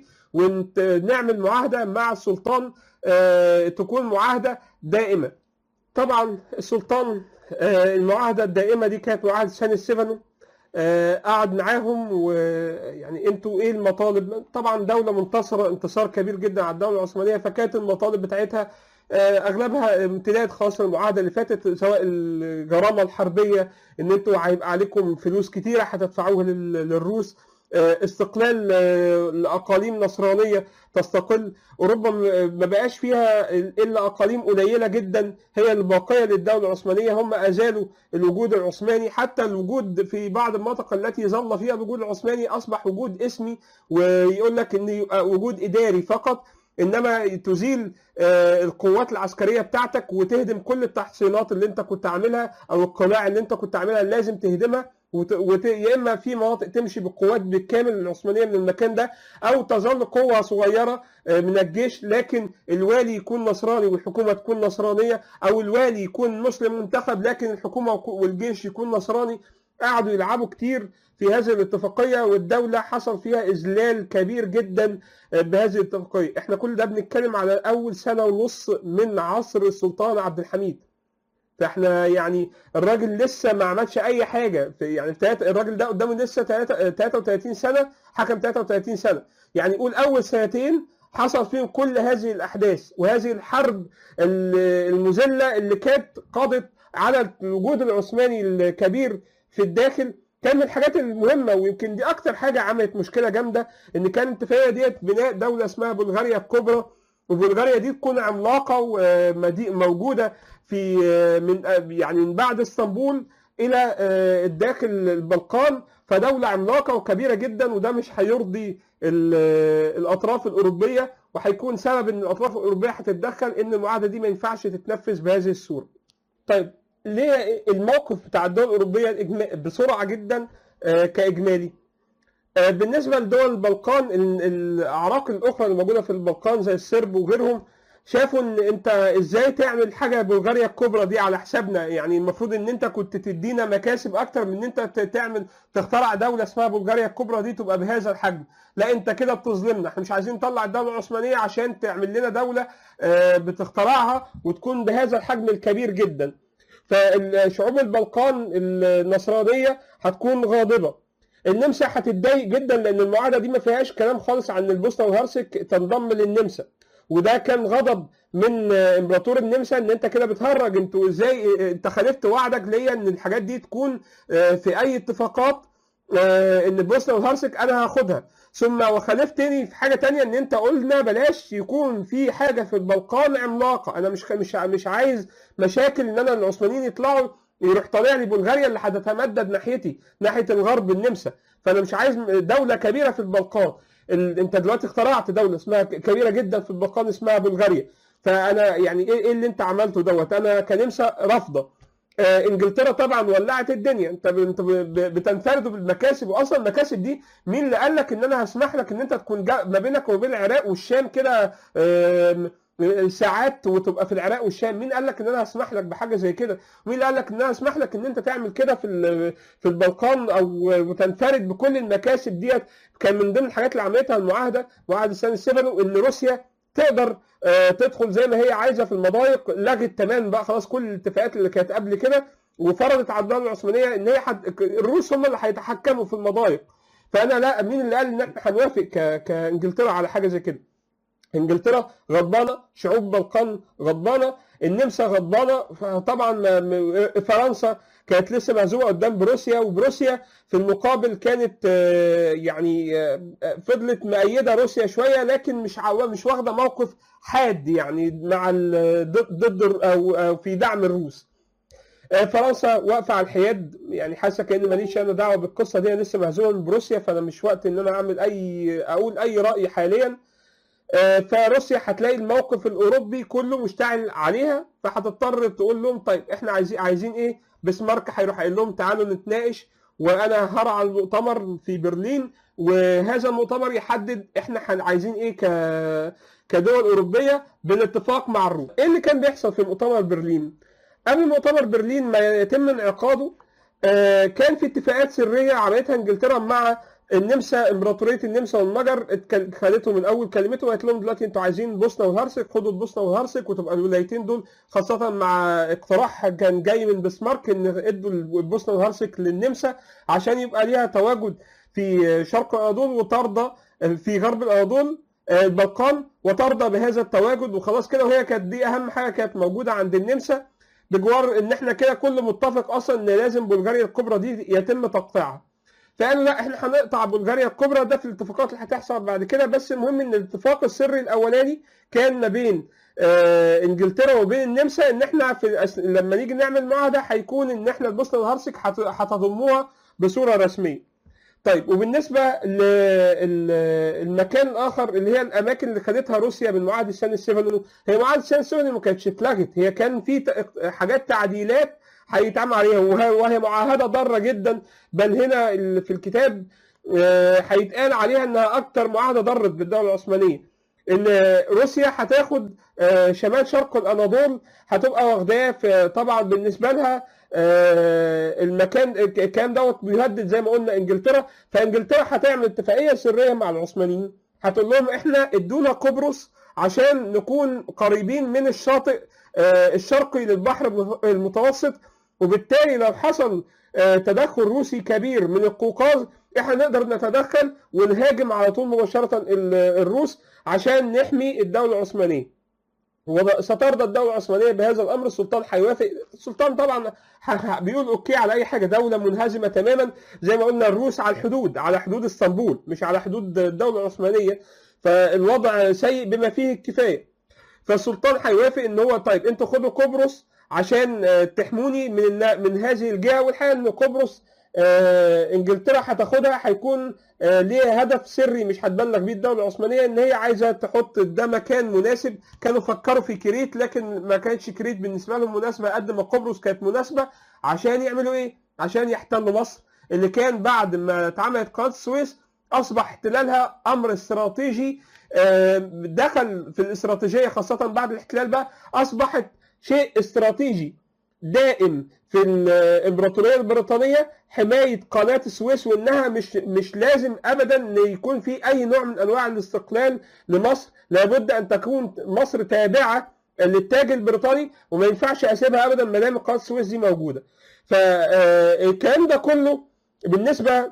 ونعمل معاهده مع السلطان آه، تكون معاهده دائمه طبعا السلطان آه، المعاهده الدائمه دي كانت معاهده سان السيفانو آه، قعد معاهم ويعني انتوا ايه المطالب طبعا دوله منتصره انتصار كبير جدا على الدوله العثمانيه فكانت المطالب بتاعتها آه، اغلبها امتداد خاص للمعاهده اللي فاتت سواء الجرامه الحربيه ان انتوا هيبقى عليكم فلوس كتيره هتدفعوها لل- للروس آه، استقلال آه، لاقاليم نصرانيه تستقل اوروبا م- ما بقاش فيها الا اقاليم قليله جدا هي الباقيه للدوله العثمانيه هم ازالوا الوجود العثماني حتى الوجود في بعض المناطق التي ظل فيها الوجود العثماني اصبح وجود اسمي ويقول لك ان يبقى وجود اداري فقط انما تزيل آه، القوات العسكريه بتاعتك وتهدم كل التحصينات اللي انت كنت عاملها او القلاع اللي انت كنت عاملها لازم تهدمها وت... وت... يا اما في مناطق تمشي بالقوات بالكامل العثمانيه من المكان ده او تظل قوه صغيره آه، من الجيش لكن الوالي يكون نصراني والحكومه تكون نصرانيه او الوالي يكون مسلم منتخب لكن الحكومه وك- والجيش يكون نصراني قعدوا يلعبوا كتير في هذه الاتفاقيه والدوله حصل فيها اذلال كبير جدا آه، بهذه الاتفاقيه احنا كل ده بنتكلم على اول سنه ونص من عصر السلطان عبد الحميد فاحنا يعني الراجل لسه ما عملش اي حاجه في يعني تلات- الراجل ده قدامه لسه تلاتة- 33 سنه حكم 33 سنه يعني قول اول سنتين حصل فيهم كل هذه الاحداث وهذه الحرب ال- المذله اللي كانت قضت على الوجود العثماني الكبير في الداخل كان من الحاجات المهمه ويمكن دي اكتر حاجه عملت مشكله جامده ان كانت الاتفاقيه ديت بناء دوله اسمها بلغاريا الكبرى وبلغاريا دي تكون عملاقه وموجوده في من يعني من بعد اسطنبول الى الداخل البلقان فدوله عملاقه وكبيره جدا وده مش هيرضي ال- الاطراف الاوروبيه وهيكون سبب ان الاطراف الاوروبيه هتتدخل ان المعاهده دي ما ينفعش تتنفذ بهذه الصوره. طيب ليه الموقف بتاع الدول الاوروبيه الإجما- بسرعه جدا آه، كاجمالي؟ آه، بالنسبه لدول البلقان ال- الاعراق الاخرى اللي موجوده في البلقان زي السرب وغيرهم شافوا ان انت ازاي تعمل حاجه بلغاريا الكبرى دي على حسابنا يعني المفروض ان انت كنت تدينا مكاسب اكتر من ان انت ت- تعمل تخترع دوله اسمها بلغاريا الكبرى دي تبقى بهذا الحجم لا انت كده بتظلمنا احنا مش عايزين نطلع الدوله العثمانيه عشان تعمل لنا دوله آه، بتخترعها وتكون بهذا الحجم الكبير جدا فشعوب البلقان النصرانيه هتكون غاضبه النمسا هتتضايق جدا لان المعاهده دي ما فيهاش كلام خالص عن البوسنه والهرسك تنضم للنمسا وده كان غضب من امبراطور النمسا ان انت كده بتهرج انتوا ازاي انت خالفت وعدك ليا ان الحاجات دي تكون آه، في اي اتفاقات آه، ان البوسنه والهرسك انا هاخدها ثم وخالفتني في حاجه تانية ان انت قلنا بلاش يكون في حاجه في البلقان عملاقه انا مش مش مش عايز مشاكل ان انا العثمانيين يطلعوا يروح طالع لي بلغاريا اللي هتتمدد ناحيتي ناحيه الغرب النمسا فانا مش عايز دوله كبيره في البلقان ال... انت دلوقتي اخترعت دوله اسمها ك- كبيره جدا في البلقان اسمها بلغاريا فانا يعني ايه ايه اللي انت عملته دوت انا كنمسا رافضه آه، انجلترا طبعا ولعت الدنيا انت ب- انت ب- ب- بتنفردوا بالمكاسب واصلا المكاسب دي مين اللي قال لك ان انا هسمح لك ان انت تكون جا- ما بينك وبين العراق والشام كده آم، ساعات وتبقى في العراق والشام مين قال لك ان انا هسمح لك بحاجه زي كده مين اللي قال لك ان انا هسمح لك ان انت تعمل كده في ال- في البلقان او وتنفرد بكل المكاسب ديت كان من ضمن الحاجات اللي عملتها المعاهده معاهده سان السيفانو ان روسيا تقدر آه، تدخل زي ما هي عايزه في المضايق لغت تماما بقى خلاص كل الاتفاقات اللي كانت قبل كده وفرضت على الدوله العثمانيه ان هي حد... الروس هم اللي هيتحكموا في المضايق فانا لا مين اللي قال ان احنا هنوافق ك... كانجلترا على حاجه زي كده انجلترا غضبانه شعوب بلقان غضبانه النمسا غضبانه فطبعا ما- م- فرنسا كانت لسه مهزومه قدام بروسيا وبروسيا في المقابل كانت آه، يعني آه، فضلت مؤيده روسيا شويه لكن مش عوا- مش واخده موقف حاد يعني مع ال- ضد ضد الر- او أو في دعم الروس آه، فرنسا واقفه على الحياد يعني حاسه كان ماليش انا دعوه بالقصه دي أنا لسه مهزومه من بروسيا فانا مش وقت ان انا اعمل اي اقول اي راي حاليا آه، فروسيا هتلاقي الموقف الاوروبي كله مشتعل عليها فهتضطر تقول لهم طيب احنا عايزين عايزين ايه بسمارك هيروح قايل لهم تعالوا نتناقش وانا هرعى المؤتمر في برلين وهذا المؤتمر يحدد احنا هن- عايزين ايه ك كدول اوروبيه بالاتفاق مع الروس ايه اللي كان بيحصل في مؤتمر برلين قبل مؤتمر برلين ما يتم انعقاده آه، كان في اتفاقات سريه عملتها انجلترا مع النمسا امبراطوريه النمسا والمجر اتكل- خدته من اول كلمته وقالت لهم دلوقتي انتوا عايزين بوسنا والهرسك خدوا البوسنه والهرسك وتبقى الولايتين دول خاصه مع اقتراح كان جاي من بسمارك ان ادوا البوسنه والهرسك للنمسا عشان يبقى ليها تواجد في شرق الاناضول وترضى في غرب الاناضول البلقان وترضى بهذا التواجد وخلاص كده وهي كانت دي اهم حاجه كانت موجوده عند النمسا بجوار ان احنا كده كل متفق اصلا ان لازم بلغاريا الكبرى دي يتم تقطيعها فقالوا لا احنا هنقطع بلغاريا الكبرى ده في الاتفاقات اللي هتحصل بعد كده بس المهم ان الاتفاق السري الاولاني كان ما بين آه انجلترا وبين النمسا ان احنا في الأس- لما نيجي نعمل معاهده هيكون ان احنا البوسنه والهرسك هت- هتضموها بصوره رسميه. طيب وبالنسبه للمكان الاخر اللي هي الاماكن اللي خدتها روسيا من معاهده سان السيفانو هي معاهده سان السيفانو ما كانتش اتلغت هي كان في ت- حاجات تعديلات هيتعمل عليها وه- وهي معاهده ضاره جدا بل هنا ال- في الكتاب آه، هيتقال عليها انها اكتر معاهده ضرت بالدوله العثمانيه ان روسيا هتاخد آه، شمال شرق الاناضول هتبقى واخداه في- طبعا بالنسبه لها آه، المكان الكلام دوت بيهدد زي ما قلنا انجلترا فانجلترا هتعمل اتفاقيه سريه مع العثمانيين هتقول لهم احنا ادونا قبرص عشان نكون قريبين من الشاطئ آه، الشرقي للبحر المتوسط وبالتالي لو حصل آه، تدخل روسي كبير من القوقاز احنا نقدر نتدخل ونهاجم على طول مباشره ال- الروس عشان نحمي الدوله العثمانيه وسترضى الدوله العثمانيه بهذا الامر السلطان هيوافق السلطان طبعا ح- ح- بيقول اوكي على اي حاجه دوله منهزمه تماما زي ما قلنا الروس على الحدود على حدود اسطنبول مش على حدود الدوله العثمانيه فالوضع سيء بما فيه الكفايه فالسلطان هيوافق ان هو طيب انتوا خدوا قبرص عشان آه، تحموني من النا- من هذه الجهه والحقيقه ان قبرص آه، انجلترا هتاخدها هيكون آه، ليها هدف سري مش هتبلغ بيه الدوله العثمانيه ان هي عايزه تحط ده مكان مناسب كانوا فكروا في كريت لكن ما كانتش كريت بالنسبه لهم مناسبه قد ما قبرص كانت مناسبه عشان يعملوا ايه؟ عشان يحتلوا مصر اللي كان بعد ما اتعملت قناه السويس اصبح احتلالها امر استراتيجي آه، دخل في الاستراتيجيه خاصه بعد الاحتلال بقى اصبحت شيء استراتيجي دائم في الامبراطوريه البريطانيه حمايه قناه السويس وانها مش مش لازم ابدا ان يكون في اي نوع من انواع الاستقلال لمصر لابد ان تكون مصر تابعه للتاج البريطاني وما ينفعش اسيبها ابدا ما دام قناه السويس دي موجوده فالكلام ده كله بالنسبه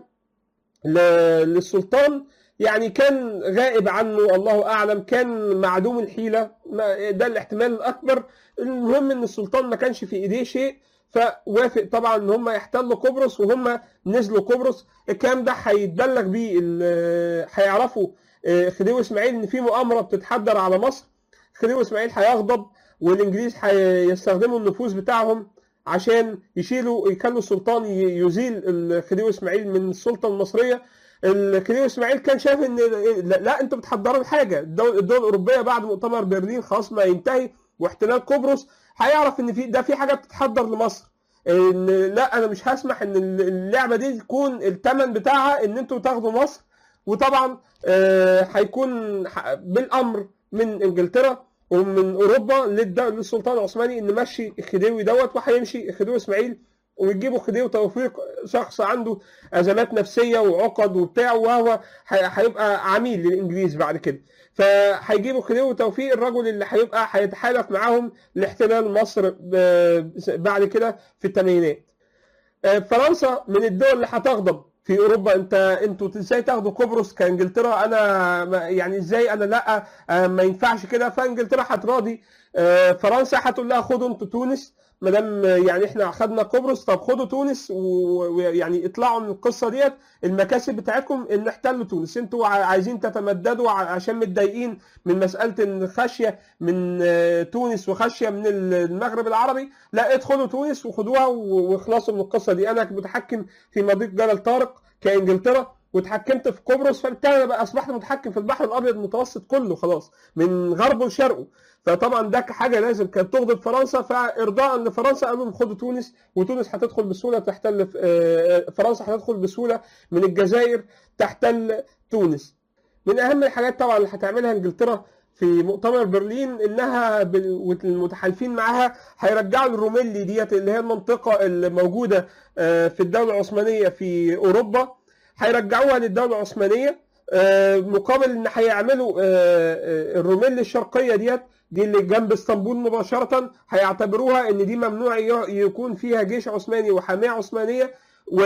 ل- للسلطان يعني كان غائب عنه الله اعلم كان معدوم الحيله ما- ده الاحتمال الاكبر المهم ان السلطان ما كانش في ايديه شيء فوافق طبعا ان هم يحتلوا قبرص وهم نزلوا قبرص الكلام ده هيتبلغ بيه ال- هيعرفوا آه، خديوي اسماعيل ان في مؤامره بتتحضر على مصر خديوي اسماعيل هيغضب والانجليز هيستخدموا النفوذ بتاعهم عشان يشيلوا يخلوا السلطان ي- يزيل ال- خديوي اسماعيل من السلطه المصريه الخديوي اسماعيل كان شايف ان لا, لا انتوا بتحضروا الحاجه الدول, الدول الاوروبيه بعد مؤتمر برلين خلاص ما ينتهي واحتلال قبرص هيعرف ان في ده في حاجه بتتحضر لمصر ان لا انا مش هسمح ان اللعبه دي تكون الثمن بتاعها ان انتوا تاخدوا مصر وطبعا آه، هيكون ح- بالامر من انجلترا ومن اوروبا للد- للسلطان العثماني ان مشي الخديوي دوت وهيمشي الخديوي اسماعيل ويجيبوا خديوي توفيق شخص عنده ازمات نفسيه وعقد وبتاع وهو ه- هيبقى عميل للانجليز بعد كده فهيجيبوا خديوي توفيق الرجل اللي هيبقى هيتحالف معاهم لاحتلال مصر ب- بعد كده في الثمانينات آه، فرنسا من الدول اللي هتغضب في اوروبا انت انتوا ازاي تاخدوا قبرص كانجلترا انا ما- يعني ازاي انا لا آه، ما ينفعش كده فانجلترا هتراضي آه، فرنسا هتقول لها خدوا انتوا تونس ما دام يعني احنا خدنا قبرص طب خدوا تونس و- ويعني اطلعوا من القصه ديت المكاسب بتاعتكم ان احتلوا تونس انتوا ع- عايزين تتمددوا ع- عشان متضايقين من مساله ان خشيه من آه، تونس وخشيه من المغرب العربي لا ادخلوا تونس وخدوها و- واخلصوا من القصه دي انا متحكم في مضيق جبل طارق كانجلترا واتحكمت في قبرص فبالتالي انا بقى اصبحت متحكم في البحر الابيض المتوسط كله خلاص من غربه لشرقه فطبعا ده حاجه لازم كانت تغضب فرنسا فارضاء لفرنسا قالوا لهم خدوا تونس وتونس هتدخل بسهوله تحتل آه، فرنسا هتدخل بسهوله من الجزائر تحتل تونس من اهم الحاجات طبعا اللي هتعملها انجلترا في مؤتمر برلين انها بال- والمتحالفين معاها هيرجعوا الروميلي ديت اللي هي المنطقه اللي موجوده آه، في الدوله العثمانيه في اوروبا هيرجعوها للدوله العثمانيه آه، مقابل ان هيعملوا آه، آه، الروميلي الشرقيه ديت دي اللي جنب اسطنبول مباشره هيعتبروها ان دي ممنوع ي- يكون فيها جيش عثماني وحاميه عثمانيه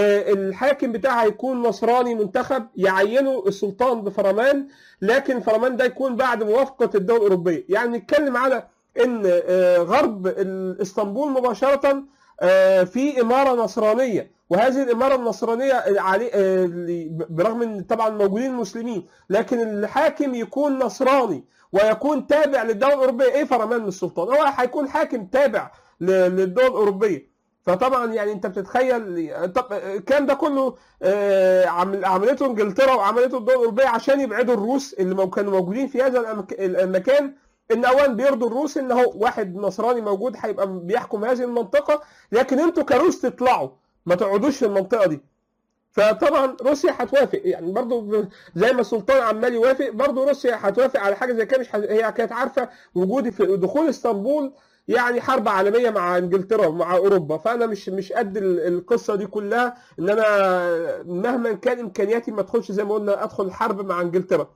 والحاكم بتاعها هيكون نصراني منتخب يعينه السلطان بفرمان لكن الفرمان ده يكون بعد موافقه الدول الاوروبيه يعني نتكلم على ان آه، غرب ال- اسطنبول مباشره آه، في اماره نصرانيه وهذه الاماره النصرانيه علي- آه، اللي- برغم ان طبعا موجودين مسلمين لكن الحاكم يكون نصراني ويكون تابع للدوله الاوروبيه ايه فرمان من السلطان هو هيكون حاكم تابع ل- للدول الاوروبيه فطبعا يعني انت بتتخيل طب الكلام ده كله آه، عمل- عملته انجلترا وعملته الدول الاوروبيه عشان يبعدوا الروس اللي مو- كانوا موجودين في هذا الأمك- المكان ان اولا بيرضوا الروس ان هو واحد نصراني موجود هيبقى بيحكم هذه المنطقه لكن انتوا كروس تطلعوا ما تقعدوش في المنطقه دي فطبعا روسيا هتوافق يعني برضو ب- زي ما السلطان عمال يوافق برضو روسيا هتوافق على حاجه زي كده مش ه- هي كانت عارفه وجودي في دخول اسطنبول يعني حرب عالميه مع انجلترا ومع اوروبا فانا مش مش قد ال- القصه دي كلها ان انا مهما كان امكانياتي ما ادخلش زي ما قلنا ادخل الحرب مع انجلترا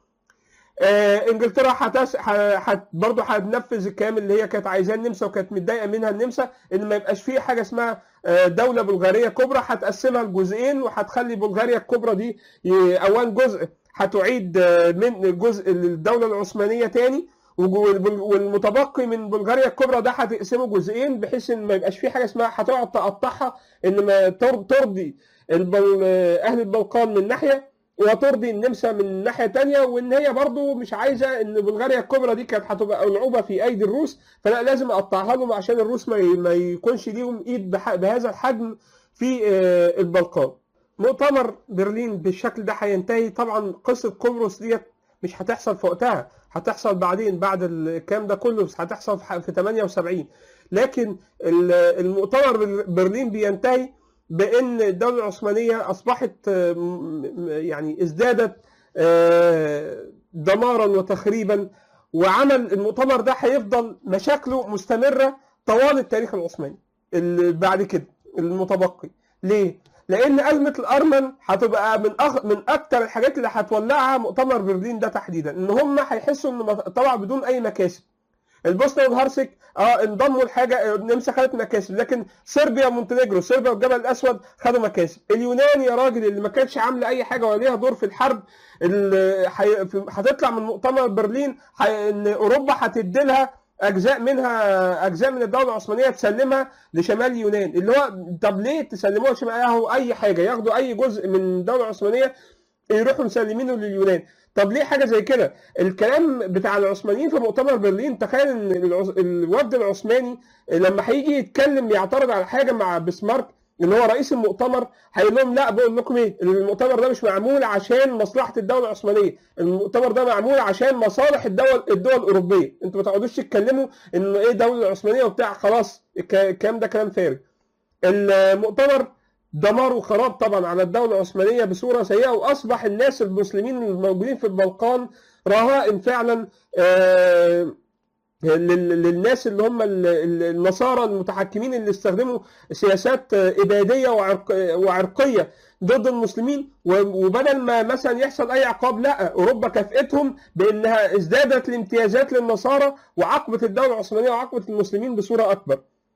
آه، انجلترا هتس... ح... حت... برضه هتنفذ الكلام اللي هي كانت عايزاه النمسا وكانت متضايقه منها النمسا ان ما يبقاش فيه حاجه اسمها آه، دوله بلغاريه كبرى هتقسمها لجزئين وهتخلي بلغاريا الكبرى دي ي... اولا جزء هتعيد آه، من جزء للدوله العثمانيه تاني وجو- والبل- والمتبقي من بلغاريا الكبرى ده هتقسمه جزئين بحيث ان ما يبقاش فيه حاجه اسمها هتقعد تقطعها ان ما تر- ترضي البل... اهل البلقان من ناحيه وترضي النمسا من ناحيه تانية وان هي برضو مش عايزه ان بلغاريا الكبرى دي كانت هتبقى العوبه في ايدي الروس فلا لازم اقطعها لهم عشان الروس ما, ي... ما يكونش ليهم ايد بح... بهذا الحجم في آه، البلقان مؤتمر برلين بالشكل ده هينتهي طبعا قصه قبرص ديت مش هتحصل في وقتها هتحصل بعدين بعد الكلام ده كله بس هتحصل في ح- في 78 لكن ال- المؤتمر بر- برلين بينتهي بان الدوله العثمانيه اصبحت آه، م- م- يعني ازدادت آه، دمارا وتخريبا وعمل المؤتمر ده هيفضل مشاكله مستمره طوال التاريخ العثماني اللي بعد كده المتبقي ليه؟ لان ازمه الارمن هتبقى من أغ... من اكتر الحاجات اللي هتولعها مؤتمر برلين ده تحديدا ان هم هيحسوا انه طبعا بدون اي مكاسب البوسنه والهرسك اه انضموا لحاجه النمسا خدت مكاسب لكن صربيا ومونتينيجرو صربيا والجبل الاسود خدوا مكاسب اليونان يا راجل اللي ما كانتش عامله اي حاجه ولا ليها دور في الحرب اللي حي... في- هتطلع من مؤتمر برلين حي... ان اوروبا هتدي لها اجزاء منها اجزاء من الدوله العثمانيه تسلمها لشمال اليونان اللي هو طب ليه تسلموها شمال اهو اي حاجه ياخدوا اي جزء من الدوله العثمانيه يروحوا مسلمينه لليونان طب ليه حاجه زي كده الكلام بتاع العثمانيين في مؤتمر برلين تخيل ان العث- الوفد العثماني لما هيجي يتكلم يعترض على حاجه مع بسمارك اللي هو رئيس المؤتمر هيقول لهم لا بقول لكم ايه المؤتمر ده مش معمول عشان مصلحه الدوله العثمانيه المؤتمر ده معمول عشان مصالح الدول الدول الاوروبيه انتوا ما تقعدوش تتكلموا ان ايه الدوله العثمانيه وبتاع خلاص الك- الكلام ده كلام فارغ المؤتمر دمار وخراب طبعا على الدوله العثمانيه بصوره سيئه واصبح الناس المسلمين الموجودين في البلقان رهائن فعلا آه، لل- للناس اللي هم ال- ال- النصارى المتحكمين اللي استخدموا سياسات آه، اباديه وعرق وعرقيه ضد المسلمين و- وبدل ما مثلا يحصل اي عقاب لا اوروبا كافئتهم بانها ازدادت الامتيازات للنصارى وعاقبت الدوله العثمانيه وعاقبت المسلمين بصوره اكبر.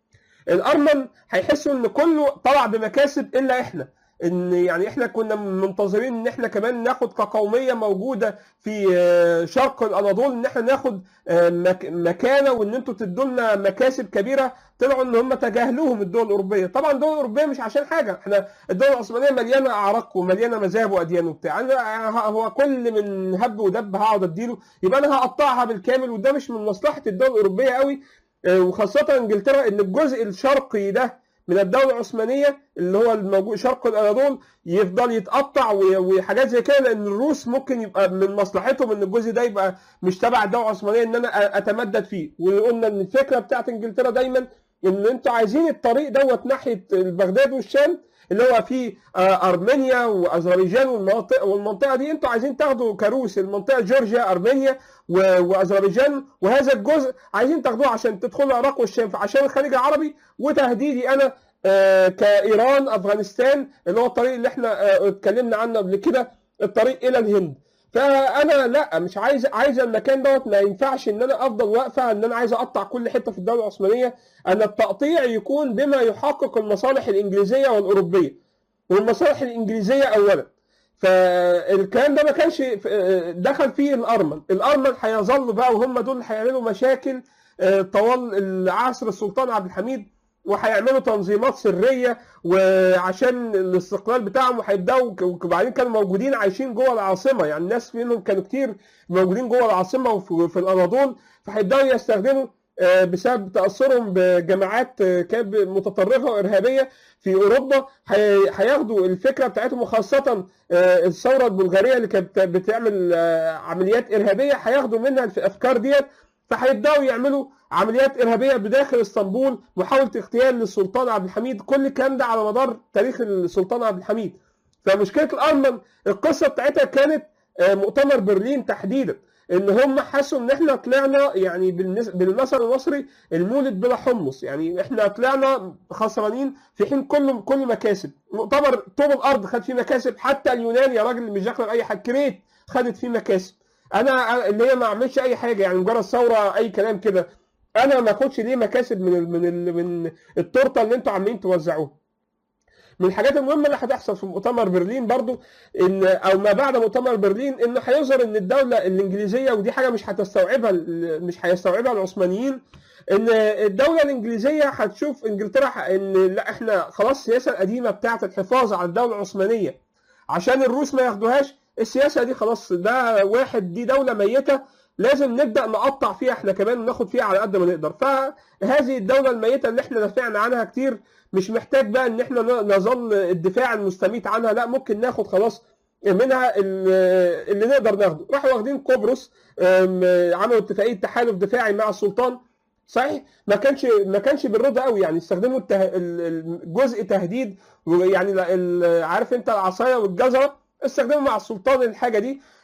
الارمن هيحسوا ان كله طلع بمكاسب الا احنا ان يعني احنا كنا منتظرين ان احنا كمان ناخد كقوميه موجوده في آه، شرق الاناضول ان احنا ناخد آه، مك- مكانه وان انتوا تدوا لنا مكاسب كبيره طلعوا ان هم تجاهلوهم الدول الاوروبيه طبعا الدول الاوروبيه مش عشان حاجه احنا الدول العثمانيه مليانه اعراق ومليانه مذاهب واديان وبتاع انا هو كل من هب ودب هقعد اديله يبقى انا هقطعها بالكامل وده مش من مصلحه الدول الاوروبيه قوي آه، وخاصه انجلترا ان الجزء الشرقي ده من الدوله العثمانيه اللي هو الموجود شرق الاناضول يفضل يتقطع و- وحاجات زي كده لان الروس ممكن يبقى من مصلحتهم ان الجزء ده يبقى مش تبع الدوله العثمانيه ان انا أ- اتمدد فيه وقلنا ان الفكره بتاعت انجلترا دايما ان انتوا عايزين الطريق دوت ناحيه بغداد والشام اللي هو فيه آه، ارمينيا واذربيجان والمناطق والمنطقه دي انتوا عايزين تاخدوا كروس المنطقه جورجيا ارمينيا و- واذربيجان وهذا الجزء عايزين تاخدوه عشان تدخلوا العراق والشام عشان الخليج العربي وتهديدي انا آه، كايران افغانستان اللي هو الطريق اللي احنا آه، اتكلمنا عنه قبل كده الطريق الى الهند فانا لا مش عايز عايز المكان دوت ما ينفعش ان انا افضل واقفه ان انا عايز اقطع كل حته في الدوله العثمانيه ان التقطيع يكون بما يحقق المصالح الانجليزيه والاوروبيه والمصالح الانجليزيه اولا فالكلام ده ما كانش دخل فيه الارمن الارمن هيظلوا بقى وهم دول اللي هيعملوا مشاكل آه، طوال عصر السلطان عبد الحميد وهيعملوا تنظيمات سريه وعشان الاستقلال بتاعهم وهيبداوا وبعدين كانوا موجودين عايشين جوه العاصمه يعني الناس منهم كانوا كتير موجودين جوه العاصمه وفي في الاناضول فهيبداوا يستخدموا آه، بسبب تاثرهم بجماعات آه، كانت متطرفه وارهابيه في اوروبا هي- هياخدوا الفكره بتاعتهم وخاصه آه، الثوره البلغاريه اللي كانت بتعمل آه، عمليات ارهابيه هياخدوا منها الافكار ديت فهيبداوا يعملوا عمليات ارهابيه بداخل اسطنبول محاوله اغتيال للسلطان عبد الحميد كل الكلام ده على مدار تاريخ السلطان عبد الحميد فمشكله الارمن القصه بتاعتها كانت آه، مؤتمر برلين تحديدا ان هم حسوا ان احنا طلعنا يعني بالنس- بالمثل المصري المولد بلا حمص يعني احنا طلعنا خسرانين في حين كل كل مكاسب مؤتمر طوب الارض خد فيه مكاسب حتى اليونان يا راجل اللي مش داخل اي حاجه كريت خدت فيه مكاسب انا اللي هي ما عملتش اي حاجه يعني مجرد ثوره اي كلام كده انا ما اخدش ليه مكاسب من ال من ال من التورته اللي انتوا عاملين توزعوها من الحاجات المهمه اللي هتحصل في مؤتمر برلين برضو ان او ما بعد مؤتمر برلين انه هيظهر ان الدوله الانجليزيه ودي حاجه مش هتستوعبها ال- مش هيستوعبها العثمانيين ان الدوله الانجليزيه هتشوف انجلترا ح- ان لا احنا خلاص السياسه القديمه بتاعه الحفاظ على الدوله العثمانيه عشان الروس ما ياخدوهاش السياسه دي خلاص ده واحد دي دوله ميته لازم نبدا نقطع فيها احنا كمان وناخد فيها على قد ما نقدر فهذه الدوله الميته اللي احنا دافعنا عنها كتير مش محتاج بقى ان احنا نظل الدفاع المستميت عنها لا ممكن ناخد خلاص منها ال- اللي نقدر ناخده راحوا واخدين قبرص أم، عملوا اتفاقيه تحالف دفاعي مع السلطان صحيح ما كانش ما كانش بالرضا قوي يعني استخدموا الته... ال- الجزء تهديد ويعني ال- ال- عارف انت العصايه والجزره استخدموا مع السلطان الحاجه دي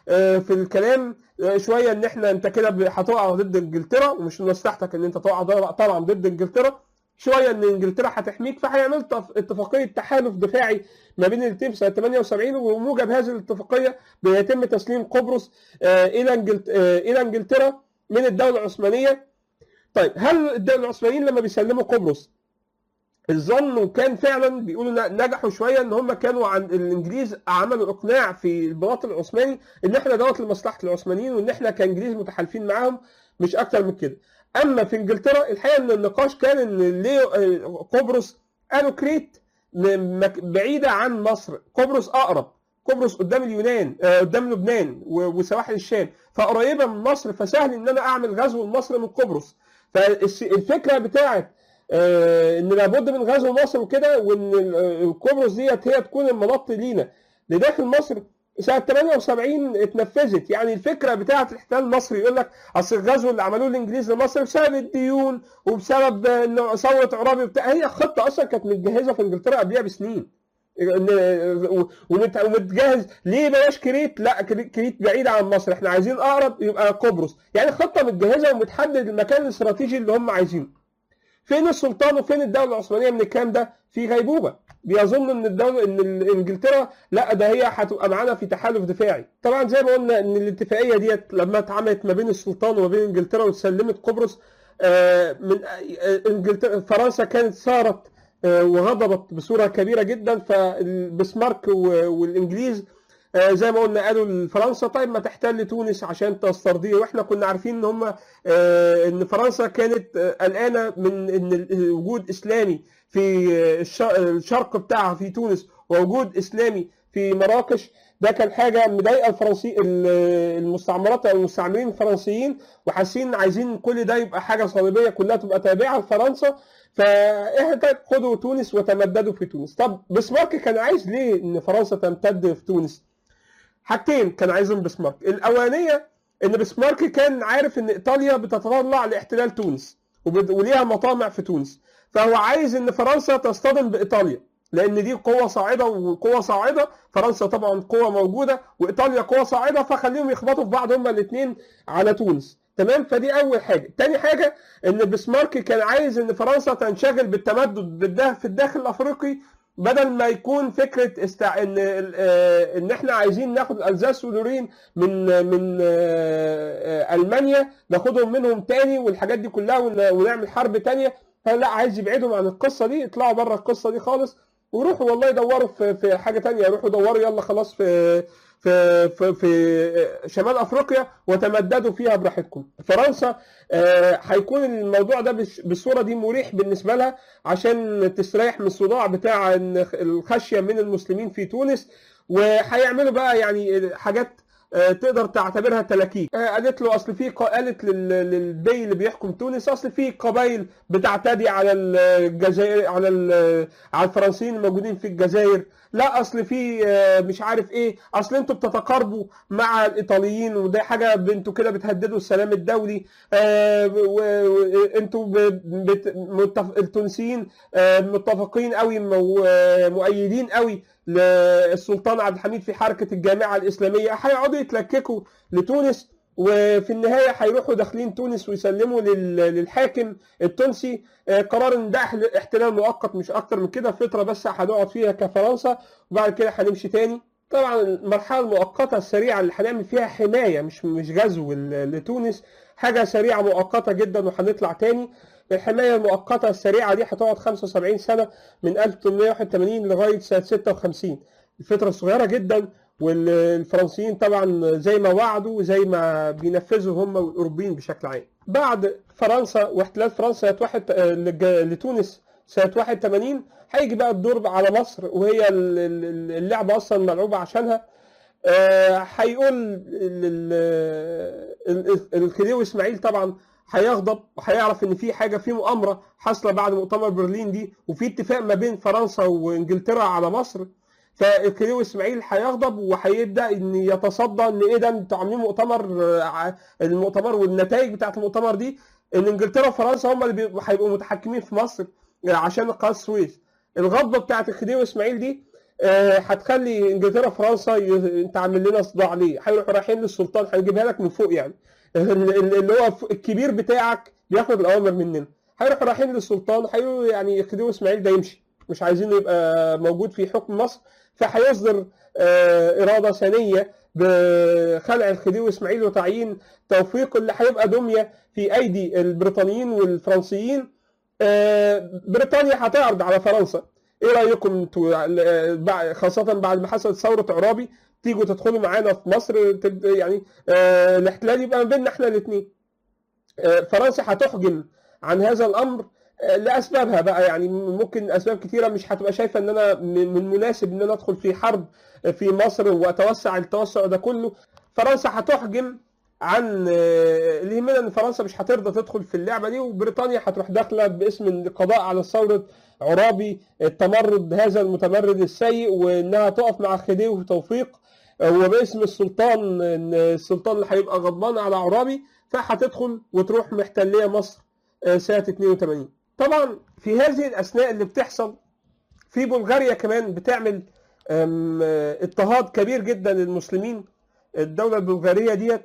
آه، في الكلام آه، شويه ان احنا انت كده ب- هتقع ضد انجلترا ومش من مصلحتك ان انت تقع ض- طبعا ضد انجلترا شويه ان انجلترا هتحميك فهيعملوا اتف- اتفاقيه تحالف دفاعي ما بين الاثنين في سنه 78 وموجب هذه الاتفاقيه بيتم تسليم قبرص آه، الى انجلت... آه، الى انجلترا من الدوله العثمانيه طيب هل الدوله العثمانيين لما بيسلموا قبرص الظن وكان فعلا بيقولوا ن- نجحوا شويه ان هم كانوا عن الانجليز عملوا اقناع في البلاط العثماني ان احنا دوت لمصلحه العثمانيين وان احنا كانجليز متحالفين معاهم مش اكتر من كده اما في انجلترا الحقيقه ان النقاش كان ان ليه آه، قبرص قالوا كريت م- مك- بعيده عن مصر قبرص اقرب قبرص قدام اليونان آه، قدام لبنان و- وسواحل الشام فقريبه من مصر فسهل ان انا اعمل غزو لمصر من قبرص فالفكره بتاعت آه، ان لابد من غزو مصر وكده وان ال- آه، قبرص ديت هي تكون المنط لينا لداخل مصر سنه 78 اتنفذت يعني الفكره بتاعه الاحتلال المصري يقول لك اصل الغزو اللي عملوه الانجليز لمصر بسبب الديون وبسبب آه، انه ثوره عرابي بتاع هي خطه اصلا كانت متجهزه في انجلترا قبلها بسنين إن- ومت- ومتجهز ليه بلاش كريت لا كري- كريت بعيد عن مصر احنا عايزين اقرب يبقى قبرص يعني خطه متجهزه ومتحدد المكان الاستراتيجي اللي هم عايزينه فين السلطان وفين الدوله العثمانيه من الكلام ده في غيبوبه بيظن ان الدوله ان ال- انجلترا لا ده هي هتبقى معانا في تحالف دفاعي طبعا زي ما قلنا ان الاتفاقيه ديت لما اتعملت ما بين السلطان وما بين انجلترا وسلمت قبرص آه، من آه، انجلترا فرنسا كانت صارت آه، وغضبت بصوره كبيره جدا فالبسمارك و- والانجليز آه، زي ما قلنا قالوا لفرنسا طيب ما تحتل تونس عشان تسترضيه واحنا كنا عارفين ان هم آه، ان فرنسا كانت آه، قلقانه من ان ال- وجود اسلامي في آه، الش- الشرق بتاعها في تونس ووجود اسلامي في مراكش ده كان حاجه مضايقه الفرنسي ال- المستعمرات او المستعمرين الفرنسيين وحاسين عايزين كل ده يبقى حاجه صليبيه كلها تبقى تابعه لفرنسا فاحنا طيب خدوا تونس وتمددوا في تونس طب بسمارك كان عايز ليه ان فرنسا تمتد في تونس حاجتين كان عايزهم بسمارك الاولانيه ان بسمارك كان عارف ان ايطاليا بتتطلع لاحتلال تونس وبد- وليها مطامع في تونس فهو عايز ان فرنسا تصطدم بايطاليا لان دي قوه صاعده وقوه صاعده فرنسا طبعا قوه موجوده وايطاليا قوه صاعده فخليهم يخبطوا في بعض هما الاثنين على تونس تمام فدي اول حاجه تاني حاجه ان بسمارك كان عايز ان فرنسا تنشغل بالتمدد بالده- في الداخل الافريقي بدل ما يكون فكره استع... ان آه، ان احنا عايزين ناخد الزاس ولورين من من آه، آه، المانيا ناخدهم منهم تاني والحاجات دي كلها ون- ونعمل حرب تانية لا عايز يبعدهم عن القصه دي يطلعوا بره القصه دي خالص ويروحوا والله يدوروا في في حاجه تانية يروحوا يدوروا يلا خلاص في في في, في شمال افريقيا وتمددوا فيها براحتكم فرنسا آه، هيكون الموضوع ده بش- بالصوره دي مريح بالنسبه لها عشان تستريح من الصداع بتاع إن الخشيه من المسلمين في تونس وهيعملوا بقى يعني حاجات آه، تقدر تعتبرها تلاكيك آه، قالت له اصل في ق- قالت لل- للبي اللي بيحكم تونس اصل في قبائل بتعتدي على الجزائر على ال- على الفرنسيين الموجودين في الجزائر لا اصل في آه، مش عارف ايه اصل انتوا بتتقاربوا مع الايطاليين وده حاجه انتوا كده بتهددوا السلام الدولي آه، و- و- انتوا ب- بت- متف- التونسيين آه، متفقين قوي مو- آه، مؤيدين قوي للسلطان عبد الحميد في حركه الجامعه الاسلاميه هيقعدوا يتلككوا لتونس وفي النهايه هيروحوا داخلين تونس ويسلموا لل- للحاكم التونسي آه، قرار ان ده احل- احتلال مؤقت مش اكتر من كده فتره بس هنقعد فيها كفرنسا وبعد كده هنمشي تاني طبعا المرحله المؤقته السريعه اللي هنعمل فيها حمايه مش مش غزو ل- لتونس حاجه سريعه مؤقته جدا وهنطلع تاني الحمايه المؤقته السريعه دي هتقعد 75 سنه من 1881 لغايه سنه 56 الفتره صغيره جدا والفرنسيين طبعا زي ما وعدوا وزي ما بينفذوا هم والاوروبيين بشكل عام بعد فرنسا واحتلال فرنسا سنه واحد آه، لج- لتونس سنه 81 هيجي بقى الدور على مصر وهي ال- ال- اللعبه اصلا ملعوبه عشانها آه، هيقول ال- ال- ال- الخديوي اسماعيل طبعا هيغضب وهيعرف ان في حاجه في مؤامره حاصله بعد مؤتمر برلين دي وفي اتفاق ما بين فرنسا وانجلترا على مصر فالخديوي اسماعيل هيغضب وهيبدا ان يتصدى ان ايه ده انتوا عاملين مؤتمر آه، ع- المؤتمر والنتائج بتاعت المؤتمر دي ان انجلترا وفرنسا هم اللي بيبقوا- هيبقوا متحكمين في مصر آه، عشان قناه السويس الغضبه بتاعت الخديوي اسماعيل دي آه، هتخلي انجلترا فرنسا ي- انت عامل لنا صداع ليه؟ هيروحوا رايحين للسلطان هنجيبها لك من فوق يعني ال- ال- اللي هو ف- الكبير بتاعك بياخد الاوامر مننا هيروحوا رايحين للسلطان هيقولوا يعني خديوي اسماعيل ده يمشي مش عايزينه يبقى موجود في حكم مصر فهيصدر آه، اراده ثانيه بخلع الخديوي اسماعيل وتعيين توفيق اللي هيبقى دميه في ايدي البريطانيين والفرنسيين آه، بريطانيا هتعرض على فرنسا ايه رايكم انتوا آه، بع- خاصه بعد ما حصلت ثوره عرابي تيجوا تدخلوا معانا في مصر تبدا يعني آه، الاحتلال يبقى ما بيننا احنا الاثنين فرنسا هتحجم عن هذا الامر آه، لاسبابها بقى يعني ممكن اسباب كثيره مش هتبقى شايفه ان انا من من مناسب ان انا ادخل في حرب في مصر واتوسع التوسع ده كله فرنسا هتحجم عن آه، اللي يهمنا ان فرنسا مش هترضى تدخل في اللعبه دي وبريطانيا هتروح داخله باسم القضاء على ثوره عرابي التمرد هذا المتمرد السيء وانها تقف مع خديوي توفيق آه، وباسم السلطان إن السلطان اللي هيبقى غضبان على عرابي فهتدخل وتروح محتليه مصر آه، سنه 82 طبعا في هذه الاثناء اللي بتحصل في بلغاريا كمان بتعمل آم، آه، اضطهاد كبير جدا للمسلمين الدوله البلغاريه ديت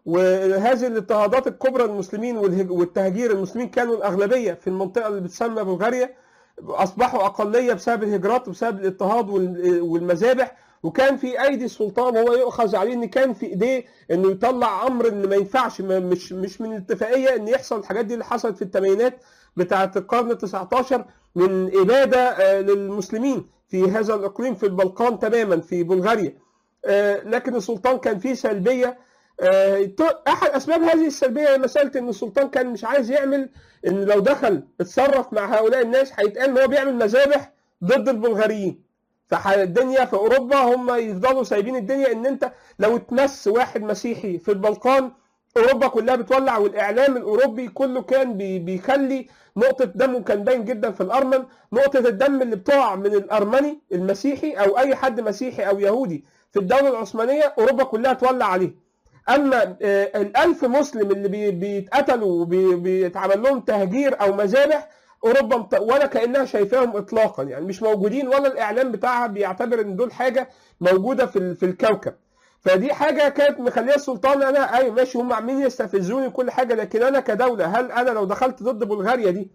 وهذه الاضطهادات الكبرى للمسلمين والهج- والتهجير المسلمين كانوا الاغلبيه في المنطقه اللي بتسمى بلغاريا اصبحوا اقليه بسبب الهجرات وبسبب الاضطهاد وال- والمذابح وكان في ايدي السلطان هو يؤخذ عليه ان كان في ايديه انه يطلع امر ان ما ينفعش ما- مش مش من الاتفاقيه ان يحصل الحاجات دي اللي حصلت في الثمانينات بتاعه القرن ال 19 من اباده آه، للمسلمين في هذا الاقليم في البلقان تماما في بلغاريا آه، لكن السلطان كان فيه سلبيه آه، ت- احد اسباب هذه السلبيه هي مساله ان السلطان كان مش عايز يعمل ان لو دخل اتصرف مع هؤلاء الناس هيتقال ان هو بيعمل مذابح ضد البلغاريين فالدنيا في اوروبا هم يفضلوا سايبين الدنيا ان انت لو اتمس واحد مسيحي في البلقان اوروبا كلها بتولع والاعلام الاوروبي كله كان بي- بيخلي نقطه دمه كان باين جدا في الارمن نقطه الدم اللي بتقع من الارمني المسيحي او اي حد مسيحي او يهودي في الدوله العثمانيه اوروبا كلها تولع عليه اما آه، الالف مسلم اللي بي- بيتقتلوا وبيتعمل لهم تهجير او مذابح اوروبا مت- ولا كانها شايفاهم اطلاقا يعني مش موجودين ولا الاعلام بتاعها بيعتبر ان دول حاجه موجوده في ال- في الكوكب فدي حاجه كانت مخليه السلطان انا ايوه ماشي هم عاملين يستفزوني وكل حاجه لكن انا كدوله هل انا لو دخلت ضد بلغاريا دي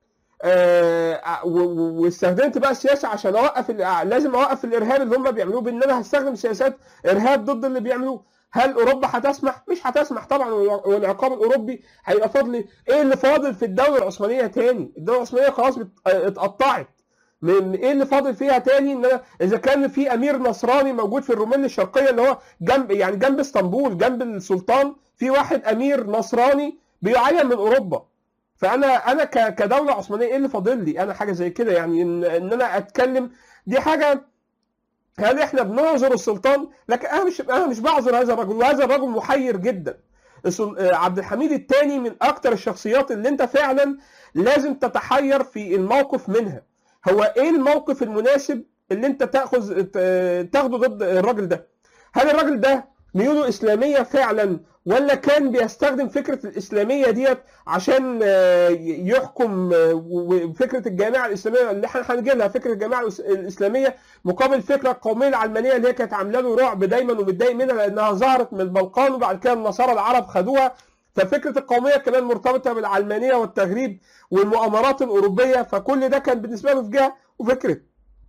آه، و- و- واستخدمت بقى السياسه عشان اوقف ال- لازم اوقف الارهاب اللي هم بيعملوه بان انا هستخدم سياسات ارهاب ضد اللي بيعملوه هل اوروبا هتسمح؟ مش هتسمح طبعا والع- والعقاب الاوروبي هيبقى فاضل ايه اللي فاضل في الدوله العثمانيه تاني؟ الدوله العثمانيه خلاص بت- اتقطعت من ايه اللي فاضل فيها تاني ان انا اذا كان في امير نصراني موجود في الرومانيا الشرقيه اللي هو جنب يعني جنب اسطنبول جنب السلطان في واحد امير نصراني بيعين من اوروبا فانا انا ك- كدوله عثمانيه ايه اللي فاضل لي انا حاجه زي كده يعني ان, ان انا اتكلم دي حاجه هل احنا بنعذر السلطان؟ لكن انا مش انا مش بعذر هذا الرجل وهذا الرجل محير جدا. السل- آه، عبد الحميد الثاني من اكتر الشخصيات اللي انت فعلا لازم تتحير في الموقف منها. هو ايه الموقف المناسب اللي انت تاخذ ت- تاخده ضد الراجل ده؟ هل الراجل ده ميوله اسلاميه فعلا ولا كان بيستخدم فكره الاسلاميه ديت عشان آه، يحكم آه، وفكره الجامعه الاسلاميه اللي احنا هنجي لها فكره الجامعه الإس- الاسلاميه مقابل الفكره القوميه العلمانيه اللي هي كانت عامله له رعب دايما ومتضايق منها لانها ظهرت من البلقان وبعد كده النصارى العرب خدوها ففكره القوميه كمان مرتبطه بالعلمانيه والتغريب والمؤامرات الاوروبيه فكل ده كان بالنسبه له في جهه وفكره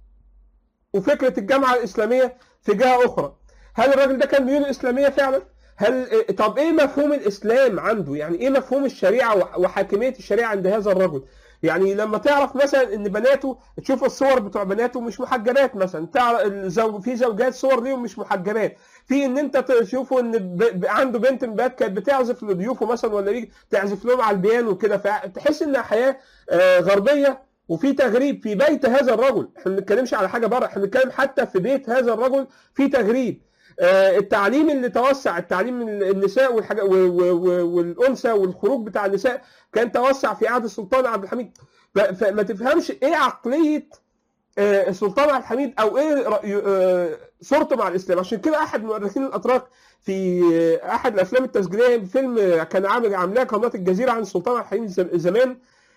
وفكره الجامعه الاسلاميه في جهه اخرى هل الراجل ده كان ميوله اسلاميه فعلا؟ هل طب ايه مفهوم الاسلام عنده؟ يعني ايه مفهوم الشريعه وح- وحاكميه الشريعه عند هذا الرجل؟ يعني لما تعرف مثلا ان بناته تشوف الصور بتوع بناته مش محجبات مثلا تعرف الزوج في زوجات صور ليهم مش محجبات في ان انت تشوفه ان ب... ب... عنده بنت من بنات كانت بتعزف لضيوفه مثلا ولا يجي تعزف لهم على البيانو وكده فتحس انها حياه آه، غربيه وفي تغريب في بيت هذا الرجل احنا ما بنتكلمش على حاجه بره احنا بنتكلم حتى في بيت هذا الرجل في تغريب آه، التعليم اللي توسع التعليم من النساء والحاجة و- و- و- والانثى والخروج بتاع النساء كان توسع في عهد السلطان عبد الحميد ف- فما تفهمش ايه عقليه آه، السلطان عبد الحميد او ايه رأي- آه، صورته مع الاسلام عشان كده احد مؤرخين الاتراك في آه، احد الافلام التسجيليه فيلم كان عامل عاملاه قناه الجزيره عن السلطان عبد الحميد زم- زمان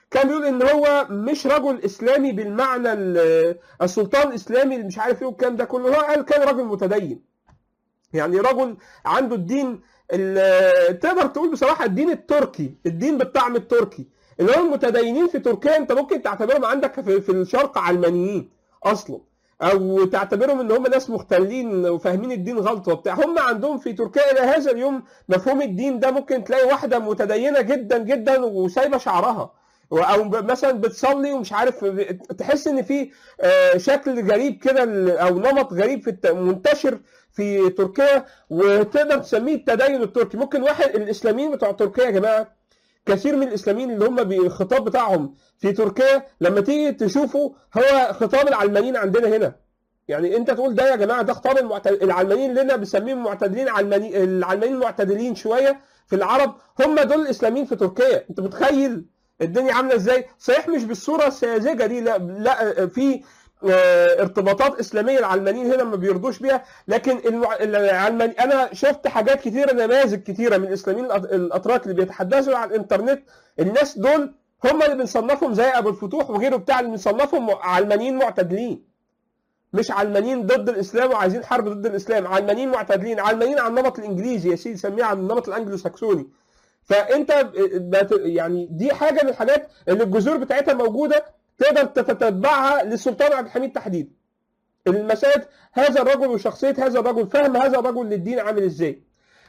كان بيقول ان هو مش رجل اسلامي بالمعنى ال- السلطان الاسلامي اللي مش عارف ايه والكلام ده كله هو قال كان رجل متدين يعني رجل عنده الدين ال- تقدر تقول بصراحه الدين التركي الدين بالطعم التركي اللي هم المتدينين في تركيا انت ممكن تعتبرهم عندك في, في الشرق علمانيين اصلا او تعتبرهم ان هم ناس مختلين وفاهمين الدين غلط وبتاع هم عندهم في تركيا الى هذا اليوم مفهوم الدين ده ممكن تلاقي واحده متدينه جدا جدا وسايبه شعرها او ب- مثلا بتصلي ومش عارف تحس ان في آه، شكل غريب كده ال- او نمط غريب في الت- منتشر في تركيا وتقدر تسميه التدين التركي ممكن واحد الاسلاميين بتوع تركيا يا جماعه كثير من الاسلاميين اللي هم بي- الخطاب بتاعهم في تركيا لما تيجي تشوفوا هو خطاب العلمانيين عندنا هنا يعني انت تقول ده يا جماعه ده خطاب المعتد... العلمانيين اللي انا بسميهم معتدلين علماني العلمانيين معتدلين شويه في العرب هم دول الاسلاميين في تركيا انت متخيل الدنيا عامله ازاي صحيح مش بالصوره الساذجه دي لا لا في آه، ارتباطات اسلاميه العلمانيين هنا ما بيرضوش بيها لكن المع... العلماني انا شفت حاجات كتيره نماذج كتيره من الاسلاميين الأت- الاتراك اللي بيتحدثوا على الانترنت الناس دول هم اللي بنصنفهم زي ابو الفتوح وغيره بتاع اللي بنصنفهم علمانيين معتدلين مش علمانيين ضد الاسلام وعايزين حرب ضد الاسلام علمانيين معتدلين علمانيين على النمط الانجليزي يا سيدي سميها على النمط الانجلو ساكسوني فانت بت- يعني دي حاجه من الحاجات اللي الجذور بتاعتها موجوده تقدر تتتبعها للسلطان عبد الحميد تحديدا المسائل هذا الرجل وشخصيه هذا الرجل فهم هذا الرجل للدين عامل ازاي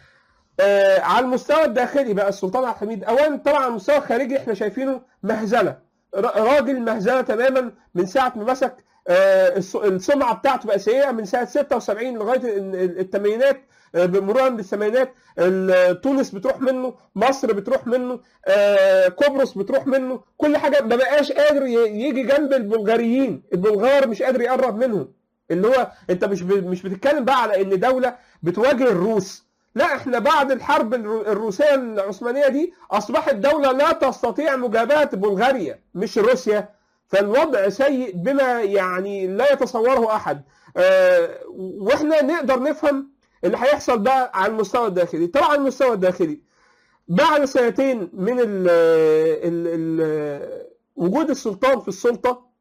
آه على المستوى الداخلي بقى السلطان عبد الحميد اولا طبعا على المستوى الخارجي احنا شايفينه مهزله ر- راجل مهزله تماما من ساعه ما مسك آه، الس- السمعه بتاعته بقى سيئه من سنه 76 لغايه ال- ال- الثمانينات آه، مرورا بالثمانينات ال- تونس بتروح منه مصر بتروح منه آه، قبرص بتروح منه كل حاجه ما بقاش قادر ي- يجي جنب البلغاريين البلغار مش قادر يقرب منهم اللي هو انت مش ب- مش بتتكلم بقى على ان دوله بتواجه الروس لا احنا بعد الحرب الرو- الروسيه العثمانيه دي اصبحت دوله لا تستطيع مجابهه بلغاريا مش روسيا فالوضع سيء بما يعني لا يتصوره احد آه، واحنا نقدر نفهم اللي هيحصل بقى على المستوى الداخلي طبعا على المستوى الداخلي بعد سنتين من ال ال ال وجود السلطان في السلطه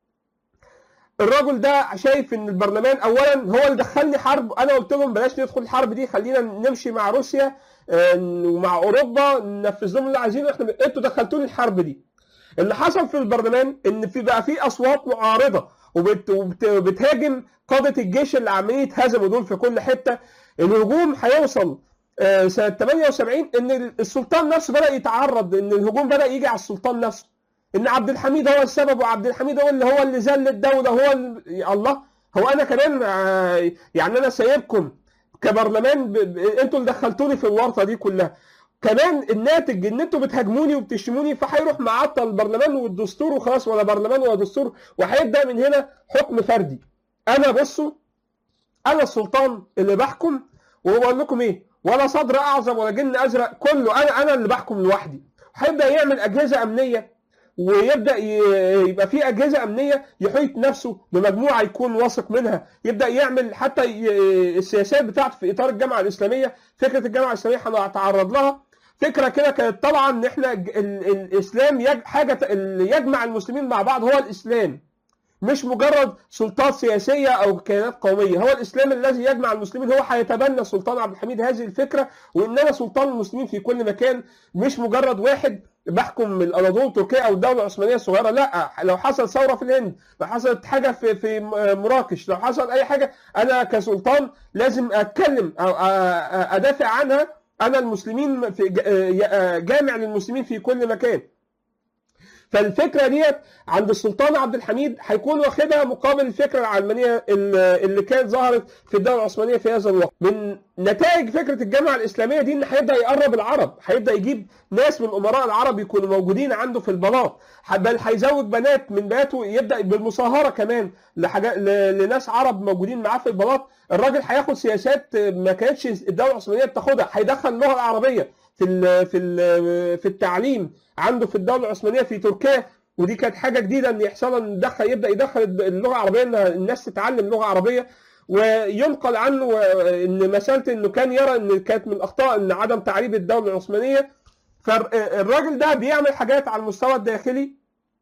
الراجل ده شايف ان البرلمان اولا هو اللي دخلني حرب انا قلت لهم بلاش ندخل الحرب دي خلينا نمشي مع روسيا آه، ومع اوروبا ننفذ لهم اللي عايزينه احنا انتوا دخلتوني الحرب دي اللي حصل في البرلمان ان في بقى في اصوات معارضه وبت- وبت- وبتهاجم قاده الجيش اللي عمالين يتهزموا دول في كل حته الهجوم هيوصل آه، سنه 78 ان السلطان نفسه بدا يتعرض ان الهجوم بدا يجي على السلطان نفسه ان عبد الحميد هو السبب وعبد الحميد هو اللي هو اللي ذل الدوله هو اللي... يا الله هو انا كمان آه، يعني انا سايبكم كبرلمان ب... ب... انتوا اللي دخلتوني في الورطه دي كلها كمان الناتج ان انتوا بتهاجموني وبتشتموني فهيروح معطل البرلمان والدستور وخلاص ولا برلمان ولا دستور وهيبدا من هنا حكم فردي انا بصوا انا السلطان اللي بحكم وبقول لكم ايه ولا صدر اعظم ولا جن ازرق كله انا انا اللي بحكم لوحدي هيبدا يعمل اجهزه امنيه ويبدا ي- يبقى في اجهزه امنيه يحيط نفسه بمجموعه يكون واثق منها يبدا يعمل حتى ي- السياسات بتاعته في اطار الجامعه الاسلاميه فكره الجامعه الاسلاميه هنتعرض لها فكره كده كانت طبعا ان احنا ج- ال- الاسلام يج- حاجه ت- اللي يجمع المسلمين مع بعض هو الاسلام مش مجرد سلطات سياسيه او كيانات قوميه هو الاسلام الذي يجمع المسلمين هو هيتبنى السلطان عبد الحميد هذه الفكره وان انا سلطان المسلمين في كل مكان مش مجرد واحد بحكم الاناضول تركيا او الدوله العثمانيه الصغيره لا لو حصل ثوره في الهند لو حصلت حاجه في في مراكش لو حصل اي حاجه انا كسلطان لازم اتكلم او أ- أ- ادافع عنها انا المسلمين في ج- جامع للمسلمين في كل مكان فالفكره ديت عند السلطان عبد الحميد هيكون واخدها مقابل الفكره العلمانيه اللي اللي كانت ظهرت في الدوله العثمانيه في هذا الوقت من نتائج فكره الجامعه الاسلاميه دي ان هيبدا يقرب العرب هيبدا يجيب ناس من امراء العرب يكونوا موجودين عنده في البلاط بل هيزوج بنات من بناته يبدا بالمصاهره كمان لحاجات ل- لناس عرب موجودين معاه في البلاط الراجل هياخد سياسات ما كانتش الدوله العثمانيه بتاخدها هيدخل اللغه العربيه في ال في ال في التعليم عنده في الدوله العثمانيه في تركيا ودي كانت حاجه جديده ان يحصل ان يدخل يبدا يدخل اللغه العربيه ان الناس تتعلم لغه عربيه وينقل عنه ان مساله انه كان يرى ان كانت من الاخطاء ان عدم تعريب الدوله العثمانيه فالراجل ده بيعمل حاجات على المستوى الداخلي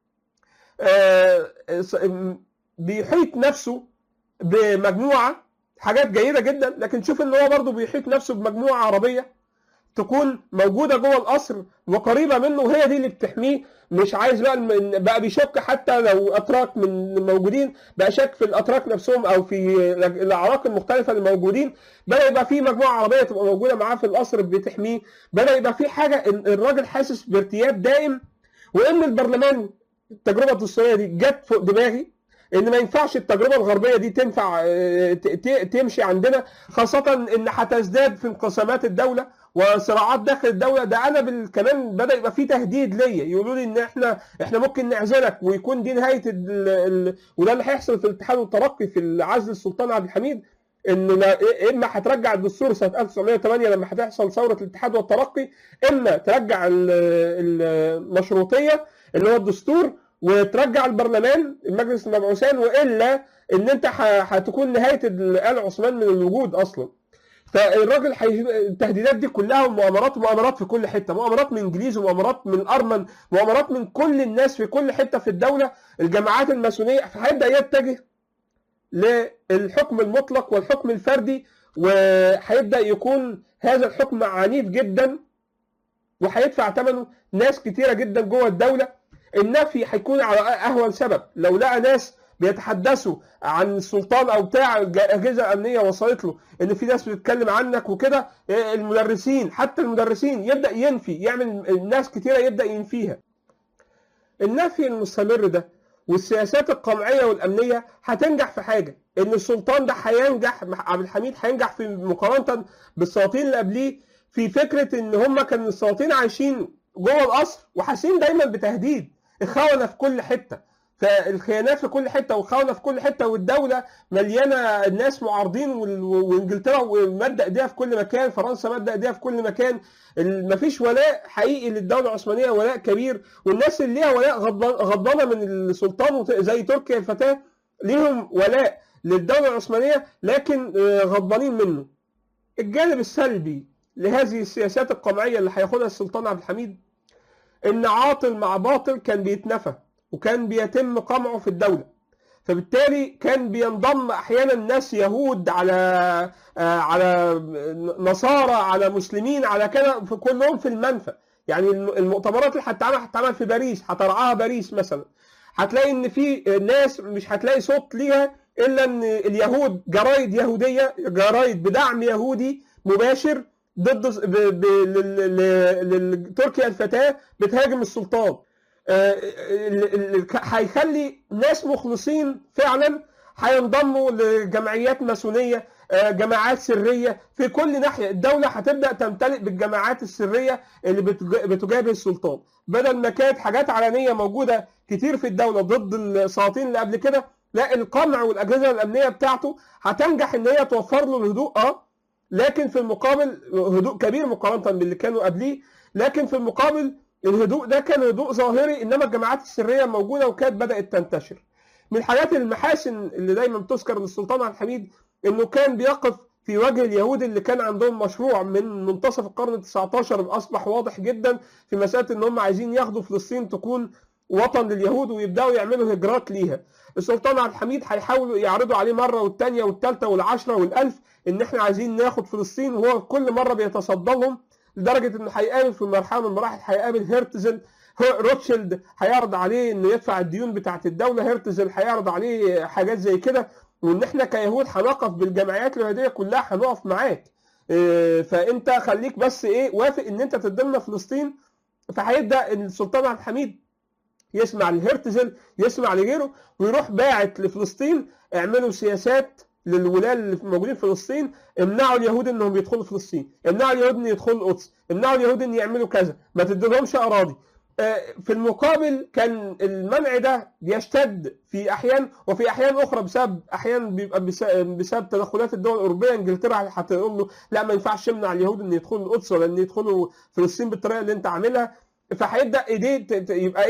آه، س- م- بيحيط نفسه بمجموعه حاجات جيده جدا لكن شوف ان هو برضه بيحيط نفسه بمجموعه عربيه تكون موجوده جوه القصر وقريبه منه وهي دي اللي بتحميه مش عايز بقى الم- بقى بيشك حتى لو اتراك من موجودين بقى شك في الاتراك نفسهم او في الاعراق المختلفه اللي موجودين بدا يبقى في مجموعه عربيه تبقى موجوده معاه في القصر بتحميه بدا يبقى في حاجه إن الراجل حاسس بارتياب دائم وان البرلمان التجربه الدستوريه دي جت فوق دماغي ان ما ينفعش التجربه الغربيه دي تنفع آه، ت- ت- تمشي عندنا خاصه ان هتزداد في انقسامات الدوله وصراعات داخل الدوله ده انا بال- كمان بدا يبقى في تهديد ليا يقولوا لي ان احنا احنا ممكن نعزلك ويكون دي نهايه ال... ال... وده اللي هيحصل في الاتحاد والترقي في عزل السلطان عبد الحميد ان لا اما هترجع الدستور سنه 1908 لما هتحصل ثوره الاتحاد والترقي اما ترجع ال- المشروطيه اللي هو الدستور وترجع البرلمان المجلس المبعوثان والا ان انت ه- هتكون نهايه ال- ال عثمان من الوجود اصلا فالراجل حي... التهديدات دي كلها مؤامرات ومؤامرات في كل حته مؤامرات من انجليز ومؤامرات من ارمن مؤامرات من كل الناس في كل حته في الدوله الجماعات الماسونيه هيبدا يتجه للحكم المطلق والحكم الفردي وهيبدا يكون هذا الحكم عنيف جدا وهيدفع ثمنه ناس كتيره جدا جوه الدوله النفي هيكون على اهون سبب لو لقى ناس بيتحدثوا عن السلطان او بتاع اجهزه امنيه وصلت له ان في ناس بتتكلم عنك وكده إيه، المدرسين حتى المدرسين يبدا ينفي يعمل ناس كتيره يبدا ينفيها النفي المستمر ده والسياسات القمعيه والامنيه هتنجح في حاجه ان السلطان ده هينجح عبد الحميد هينجح في مقارنه بالسلاطين اللي قبليه في فكره ان هم كانوا السلاطين عايشين جوه القصر وحاسين دايما بتهديد الخونه في كل حته فالخيانات في كل حته والخونه في كل حته والدوله مليانه الناس معارضين وال- وانجلترا مادة ايديها في كل مكان فرنسا مادة ايديها في كل مكان ال- مفيش ولاء حقيقي للدوله العثمانيه ولاء كبير والناس اللي ليها ولاء غضبان- غضبانه من السلطان وت- زي تركيا الفتاه ليهم ولاء للدوله العثمانيه لكن آه، غضبانين منه الجانب السلبي لهذه السياسات القمعيه اللي هياخدها السلطان عبد الحميد ان عاطل مع باطل كان بيتنفى وكان بيتم قمعه في الدوله فبالتالي كان بينضم احيانا ناس يهود على آه، على نصارى على مسلمين على كده في كلهم في المنفى يعني الم- المؤتمرات اللي هتتعمل هتتعمل في باريس هترعاها باريس مثلا هتلاقي ان في ناس مش هتلاقي صوت ليها الا ان اليهود جرايد يهوديه جرايد بدعم يهودي مباشر ضد ب... ب... لل... لل... لتركيا الفتاه بتهاجم السلطان آه، ال- ال- ال- هيخلي ناس مخلصين فعلا هينضموا لجمعيات ماسونيه آه، جماعات سريه في كل ناحيه الدوله هتبدا تمتلئ بالجماعات السريه اللي بتج- بتجابه السلطان بدل ما كانت حاجات علنيه موجوده كتير في الدوله ضد السلاطين اللي قبل كده لا القمع والاجهزه الامنيه بتاعته هتنجح ان هي توفر له الهدوء اه لكن في المقابل هدوء كبير مقارنه باللي كانوا قبليه لكن في المقابل الهدوء ده كان هدوء ظاهري انما الجماعات السريه موجوده وكانت بدات تنتشر. من الحاجات المحاسن اللي دايما بتذكر للسلطان عبد الحميد انه كان بيقف في وجه اليهود اللي كان عندهم مشروع من منتصف القرن ال 19 اصبح واضح جدا في مساله ان هم عايزين ياخدوا فلسطين تكون وطن لليهود ويبداوا يعملوا هجرات ليها. السلطان عبد الحميد هيحاولوا يعرضوا عليه مره والثانيه والثالثه والعشره والالف ان احنا عايزين ناخد فلسطين وهو كل مره بيتصدى لهم لدرجه انه هيقابل في مرحله من المراحل هيقابل هيرتزل هو- روتشيلد هيعرض عليه انه يدفع الديون بتاعت الدوله هيرتزل هيعرض عليه حاجات زي كده وان احنا كيهود هنقف بالجمعيات اليهوديه كلها هنقف معاك إيه، فانت خليك بس ايه وافق ان انت تدينا فلسطين فهيبدا السلطان عبد الحميد يسمع لهرتزل يسمع لغيره ويروح باعت لفلسطين اعملوا سياسات للولاة اللي موجودين في فلسطين امنعوا اليهود انهم يدخلوا فلسطين امنعوا اليهود ان يدخلوا القدس امنعوا اليهود ان يعملوا كذا ما تديلهمش اراضي آه، في المقابل كان المنع ده بيشتد في احيان وفي احيان اخرى بسبب احيان بيبقى بس- بسبب تدخلات الدول الاوروبيه انجلترا هتقول له لا ما ينفعش تمنع اليهود ان يدخلوا القدس ولا ان يدخلوا فلسطين بالطريقه اللي انت عاملها فهيبدا ايديه ت- ت- يبقى ايه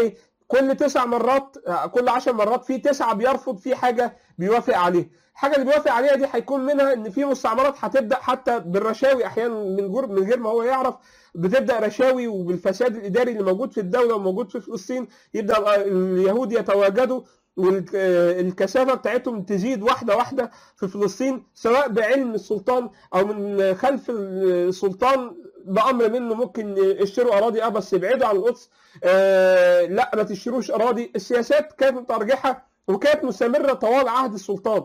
كل تسع مرات كل عشر مرات في تسعه بيرفض في حاجه بيوافق عليها الحاجه اللي بيوافق عليها دي هيكون منها ان في مستعمرات هتبدا حتى بالرشاوي احيانا من غير من غير ما هو يعرف بتبدا رشاوي وبالفساد الاداري اللي موجود في الدوله وموجود في فلسطين يبدا اليهود يتواجدوا والكثافه بتاعتهم تزيد واحده واحده في فلسطين سواء بعلم السلطان او من خلف السلطان بامر منه ممكن يشتروا اراضي اه بس يبعدوا عن القدس آه لا ما تشتروش اراضي السياسات كانت متارجحه وكانت مستمره طوال عهد السلطان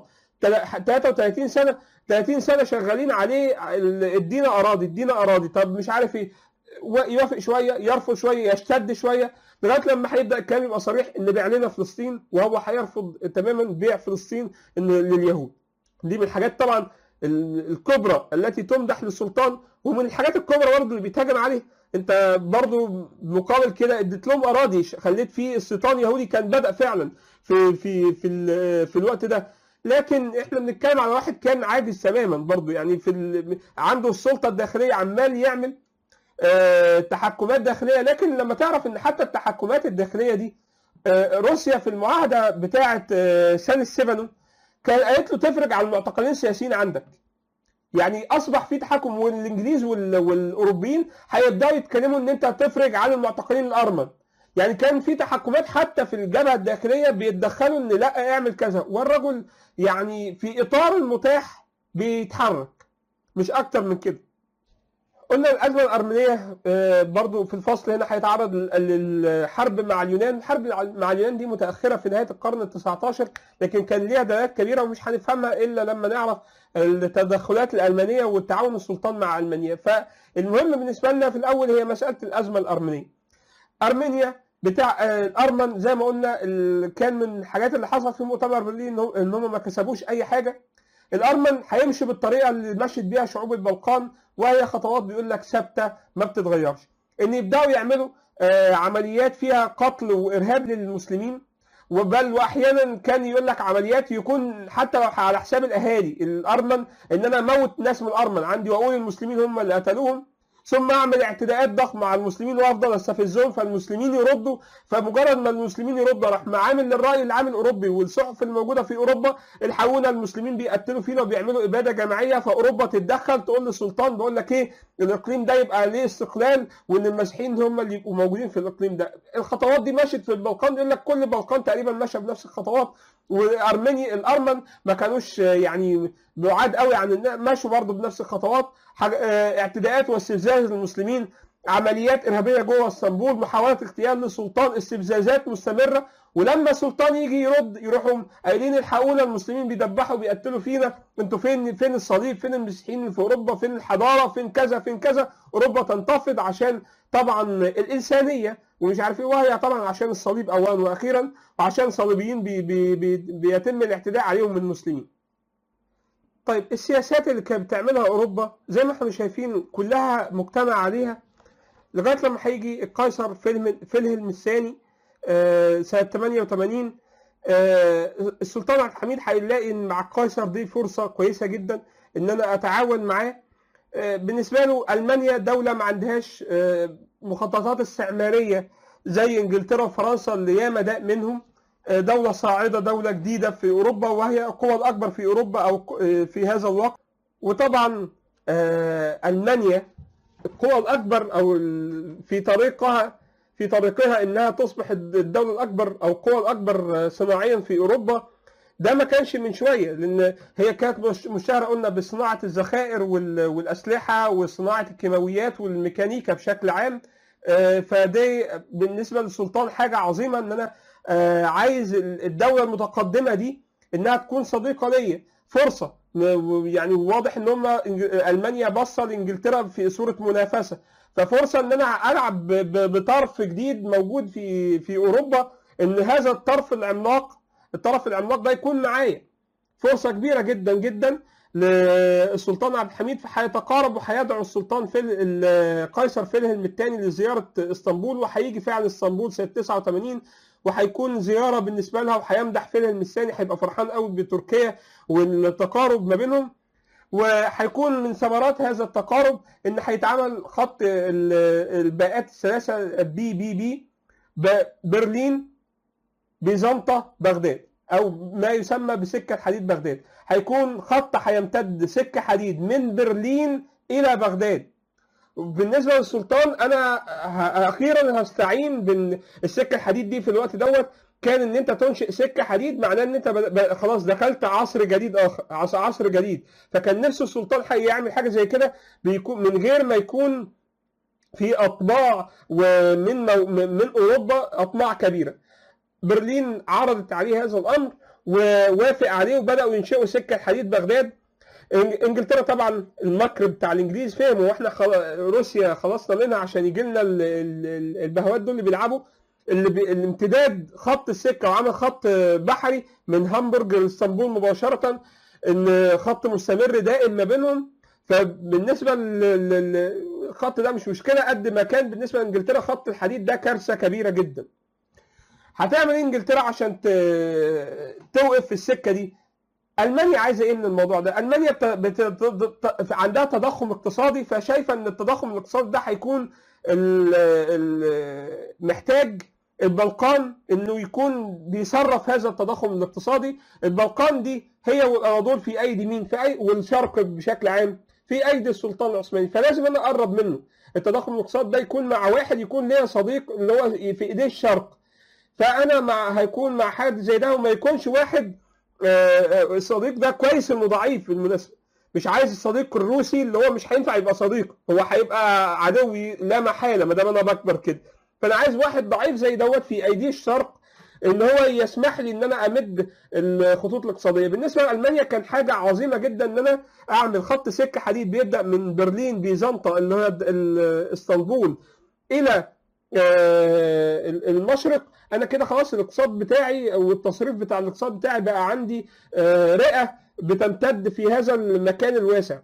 33 سنه 30 سنه شغالين عليه ادينا اراضي ادينا اراضي طب مش عارف ايه يوافق شويه يرفض شويه يشتد شويه لغايه لما هيبدا الكلام يبقى صريح ان بيع لنا فلسطين وهو هيرفض تماما بيع فلسطين لليهود دي من الحاجات طبعا الكبرى التي تمدح للسلطان ومن الحاجات الكبرى برضه اللي بيتهاجم عليها انت برضه مقابل كده اديت لهم اراضي خليت في استيطان يهودي كان بدا فعلا في في في في الوقت ده لكن احنا بنتكلم على واحد كان عاجز تماما برضه يعني في عنده السلطه الداخليه عمال يعمل آه تحكمات داخليه لكن لما تعرف ان حتى التحكمات الداخليه دي آه روسيا في المعاهده بتاعه آه سان ستيفانو كان قالت له تفرج على المعتقلين السياسيين عندك يعني اصبح في تحكم والانجليز والاوروبيين هيبداوا يتكلموا ان انت تفرج على المعتقلين الارمن يعني كان في تحكمات حتى في الجبهه الداخليه بيتدخلوا ان لا اعمل كذا والرجل يعني في اطار المتاح بيتحرك مش اكتر من كده قلنا الازمه الارمينيه برضو في الفصل هنا هيتعرض للحرب مع اليونان الحرب مع اليونان دي متاخره في نهايه القرن ال19 لكن كان ليها دلالات كبيره ومش هنفهمها الا لما نعرف التدخلات الالمانيه والتعاون السلطان مع المانيا فالمهم بالنسبه لنا في الاول هي مساله الازمه الارمينيه ارمينيا بتاع الارمن زي ما قلنا كان من الحاجات اللي حصلت في مؤتمر برلين ان هم ما كسبوش اي حاجه الارمن هيمشي بالطريقه اللي مشت بيها شعوب البلقان وهي خطوات بيقول لك ثابته ما بتتغيرش ان يبداوا يعملوا عمليات فيها قتل وارهاب للمسلمين وبل واحيانا كان يقول لك عمليات يكون حتى لو على حساب الاهالي الارمن ان انا اموت ناس من الارمن عندي واقول المسلمين هم اللي قتلوهم ثم اعمل اعتداءات ضخمه على المسلمين وافضل استفزهم فالمسلمين يردوا فمجرد ما المسلمين يردوا راح معامل للراي العام الاوروبي والصحف الموجوده في اوروبا الحقونا المسلمين بيقتلوا فينا وبيعملوا اباده جماعيه فاوروبا تتدخل تقول للسلطان بقول لك ايه الاقليم ده يبقى ليه استقلال وان المسيحيين هم اللي يبقوا موجودين في الاقليم ده الخطوات دي مشت في البلقان يقول لك كل البلقان تقريبا ماشيه بنفس الخطوات وارمينيا الارمن ما كانوش يعني بعاد قوي عن ماشوا برضه بنفس الخطوات اعتداءات واستفزاز للمسلمين عمليات ارهابيه جوه اسطنبول محاوله اغتيال للسلطان استفزازات مستمره ولما السلطان يجي يرد يروحوا قايلين الحقونا المسلمين بيدبحوا بيقتلوا فينا انتوا فين فين الصليب فين المسيحيين في اوروبا فين الحضاره فين كذا فين كذا اوروبا تنتفض عشان طبعا الانسانيه ومش عارف ايه وهي طبعا عشان الصليب اولا واخيرا وعشان صليبيين بي بي بي بيتم الاعتداء عليهم من المسلمين طيب السياسات اللي كانت بتعملها اوروبا زي ما احنا شايفين كلها مجتمع عليها لغايه لما هيجي القيصر فيلم فيلهلم الثاني آه سنه 88 آه السلطان عبد الحميد هيلاقي ان مع القيصر دي فرصه كويسه جدا ان انا اتعاون معاه آه بالنسبه له المانيا دوله ما عندهاش مخططات استعماريه زي انجلترا وفرنسا اللي ياما داء منهم دولة صاعدة دولة جديدة في أوروبا وهي القوى الأكبر في أوروبا أو في هذا الوقت وطبعا ألمانيا القوى الأكبر أو في طريقها في طريقها إنها تصبح الدولة الأكبر أو القوى الأكبر صناعيا في أوروبا ده ما كانش من شوية لأن هي كانت مشتهرة قلنا بصناعة الذخائر والأسلحة وصناعة الكيماويات والميكانيكا بشكل عام فدي بالنسبة للسلطان حاجة عظيمة إن أنا عايز الدولة المتقدمة دي انها تكون صديقة ليا فرصة يعني واضح ان هم المانيا باصة لانجلترا في صورة منافسة ففرصة ان انا العب بطرف جديد موجود في في اوروبا ان هذا الطرف العملاق الطرف العملاق ده يكون معايا فرصة كبيرة جدا جدا للسلطان عبد الحميد فهيتقارب وهيدعو السلطان في القيصر فيلهلم الثاني لزيارة اسطنبول وهيجي فعلا اسطنبول سنة 89 وهيكون زياره بالنسبه لها وهيمدح فيلم الثاني هيبقى فرحان قوي بتركيا والتقارب ما بينهم وهيكون من ثمرات هذا التقارب ان هيتعمل خط الباءات الثلاثه بي بي بي برلين بيزنطة بغداد او ما يسمى بسكه حديد بغداد هيكون خط هيمتد سكه حديد من برلين الى بغداد بالنسبه للسلطان انا ه- اخيرا هستعين بالسكه الحديد دي في الوقت دوت كان ان انت تنشئ سكه حديد معناه ان انت ب- ب- خلاص دخلت عصر جديد اخر عص- عصر جديد فكان نفسه السلطان حي يعمل حاجه زي كده بيكون من غير ما يكون في اطباع ومن مو- من اوروبا اطماع كبيره برلين عرضت عليه هذا الامر ووافق عليه وبداوا ينشئوا سكه حديد بغداد إنج- انجلترا طبعا المكر بتاع الانجليز فهموا واحنا خل... روسيا خلصنا منها عشان يجي لنا ال- ال- البهوات دول اللي بيلعبوا اللي بي... الامتداد خط السكه وعمل خط بحري من هامبورج لاسطنبول مباشره ان خط مستمر دائم ما بينهم فبالنسبه لل- لل- الخط ده مش مشكله قد ما كان بالنسبه لانجلترا خط الحديد ده كارثه كبيره جدا هتعمل ايه انجلترا عشان ت... توقف في السكه دي المانيا عايزه ايه من الموضوع ده المانيا بت... بت... بت... عندها تضخم اقتصادي فشايفه ان التضخم الاقتصادي ده هيكون ال... ال... محتاج البلقان انه يكون بيصرف هذا التضخم الاقتصادي البلقان دي هي والاناضول في ايدي مين في أي... والشرق بشكل عام في ايدي السلطان العثماني فلازم انا اقرب منه التضخم الاقتصادي ده يكون مع واحد يكون ليا صديق اللي هو في ايديه الشرق فانا مع هيكون مع حد زي ده وما يكونش واحد آه، آه، الصديق ده كويس انه ضعيف بالمناسبه مش عايز الصديق الروسي اللي هو مش هينفع يبقى صديق هو هيبقى عدوي لا محاله ما دام انا بكبر كده فانا عايز واحد ضعيف زي دوت في ايديه الشرق ان هو يسمح لي ان انا امد الخطوط الاقتصاديه بالنسبه لالمانيا كان حاجه عظيمه جدا ان انا اعمل خط سكه حديد بيبدا من برلين بيزنطه اللي هو ال- اسطنبول الى آه، المشرق انا كده خلاص الاقتصاد بتاعي او التصريف بتاع الاقتصاد بتاعي بقى عندي آه، رئه بتمتد في هذا المكان الواسع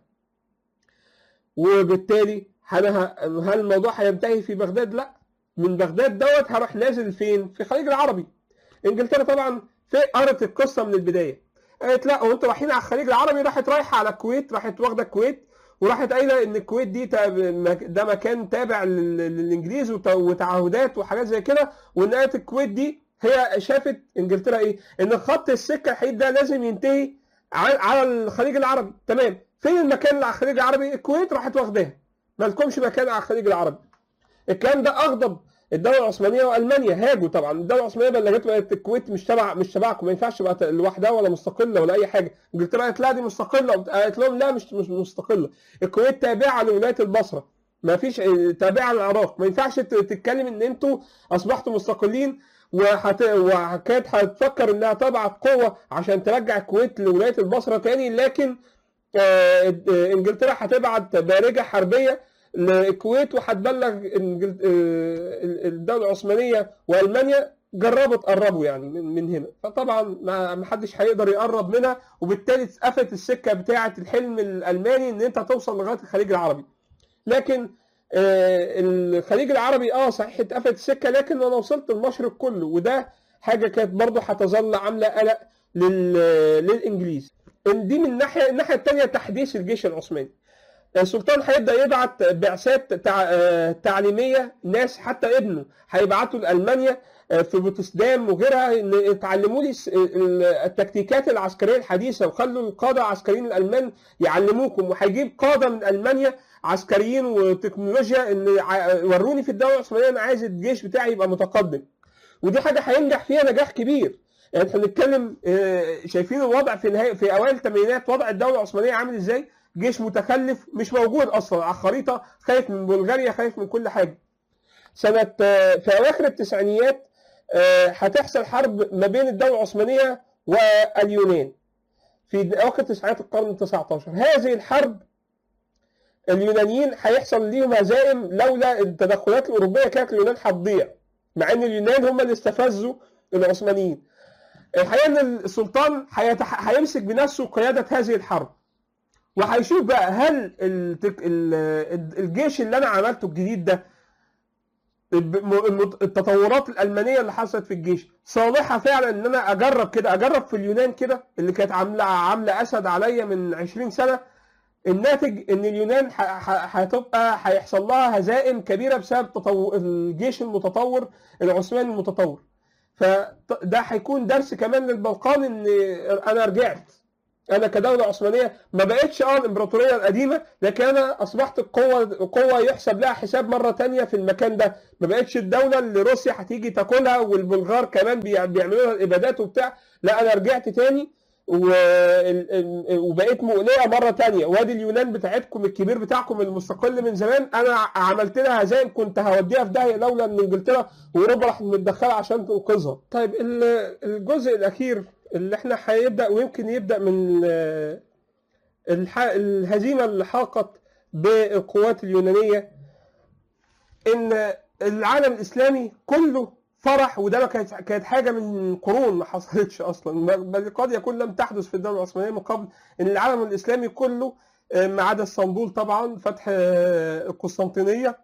وبالتالي هل هل الموضوع هينتهي في بغداد لا من بغداد دوت هروح نازل فين في الخليج العربي انجلترا طبعا في قرت القصه من البدايه قالت لا هو انتوا رايحين على الخليج العربي راحت رايحه على الكويت راحت واخده الكويت وراحت قايله ان الكويت دي تاب- مك- ده مكان تابع لل- للانجليز وت- وتعهدات وحاجات زي كده وان قالت الكويت دي هي شافت انجلترا ايه؟ ان خط السكه الحديد ده لازم ينتهي على على الخليج العربي تمام فين المكان اللي على الخليج العربي؟ الكويت راحت واخداها ما لكمش مكان على الخليج العربي الكلام ده اغضب الدوله العثمانيه والمانيا هاجوا طبعا الدوله العثمانيه بلغت قالت الكويت مش تبع مش تبعكم ما ينفعش تبقى لوحدها ولا مستقله ولا اي حاجه انجلترا قالت لا دي مستقله قالت لهم لا مش مش مستقله الكويت تابعه لولايه البصره ما فيش تابعه للعراق ما ينفعش ت- تتكلم ان انتوا اصبحتوا مستقلين وهت... وكانت هتفكر انها تبعت قوه عشان ترجع الكويت لولايه البصره تاني لكن آه، آه، انجلترا هتبعت بارجه حربيه للكويت وهتبلغ إنجل- آه، الدوله العثمانيه والمانيا جربوا تقربوا يعني من من هنا فطبعا ما ما حدش هيقدر يقرب منها وبالتالي اتقفلت السكه بتاعه الحلم الالماني ان انت توصل لغايه الخليج العربي لكن آه، الخليج العربي اه صحيح اتقفلت السكه لكن انا وصلت المشرق كله وده حاجه كانت برضه هتظل عامله قلق لل... للانجليز إن دي من ناحيه الناحيه الثانيه تحديث الجيش العثماني السلطان هيبدا يبعت بعثات تع... آه، تعليميه ناس حتى ابنه هيبعتوا لالمانيا آه، في بوتسدام وغيرها ان اتعلموا لي الس- ال- التكتيكات العسكريه الحديثه وخلوا القاده العسكريين الالمان يعلموكم وهيجيب قاده من المانيا عسكريين وتكنولوجيا ان ع- وروني في الدوله العثمانيه انا عايز الجيش بتاعي يبقى متقدم ودي حاجه هينجح فيها نجاح كبير يعني احنا بنتكلم آه، شايفين الوضع في نهاية في اوائل الثمانينات وضع الدوله العثمانيه عامل ازاي جيش متخلف مش موجود اصلا على الخريطه خايف من بلغاريا خايف من كل حاجه سنه آه، في اواخر التسعينيات آه، هتحصل حرب ما بين الدوله العثمانيه واليونان في اواخر تسعينات القرن ال 19 هذه الحرب اليونانيين هيحصل ليهم هزائم لولا التدخلات الاوروبيه كانت اليونان هتضيع مع ان اليونان هم اللي استفزوا العثمانيين الحقيقه ان السلطان هيتح... هيمسك بنفسه قياده هذه الحرب وهيشوف بقى هل التك... ال- الجيش اللي انا عملته الجديد ده الب- م- الم- التطورات الالمانيه اللي حصلت في الجيش صالحه فعلا ان انا اجرب كده اجرب في اليونان كده اللي كانت عامله عامله اسد عليا من 20 سنه الناتج ان اليونان ح- ح- هتبقى هيحصل لها هزائم كبيره بسبب تطو... الجيش المتطور العثماني المتطور فده هيكون درس كمان للبلقان ان انا رجعت انا كدوله عثمانيه ما بقتش اه الامبراطوريه القديمه لكن انا اصبحت القوه قوه يحسب لها حساب مره تانية في المكان ده ما بقتش الدوله اللي روسيا هتيجي تاكلها والبلغار كمان بيع- بيعملوا لها الابادات وبتاع لا انا رجعت تاني و- ال- ال- وبقيت مقلقه مره تانية وادي اليونان بتاعتكم الكبير بتاعكم المستقل من زمان انا عملت لها هزائم كنت هوديها في داهيه لولا ان انجلترا واوروبا راحت متدخله عشان تنقذها. طيب ال- الجزء الاخير اللي احنا هيبدا ويمكن يبدا من آه، الح- الهزيمه اللي حاقت بالقوات اليونانيه ان العالم الاسلامي كله فرح وده ما كانت كانت حاجه من قرون ما حصلتش اصلا بل قد يكون لم تحدث في الدوله العثمانيه من قبل ان العالم الاسلامي كله آه، ما عدا اسطنبول طبعا فتح آه، القسطنطينيه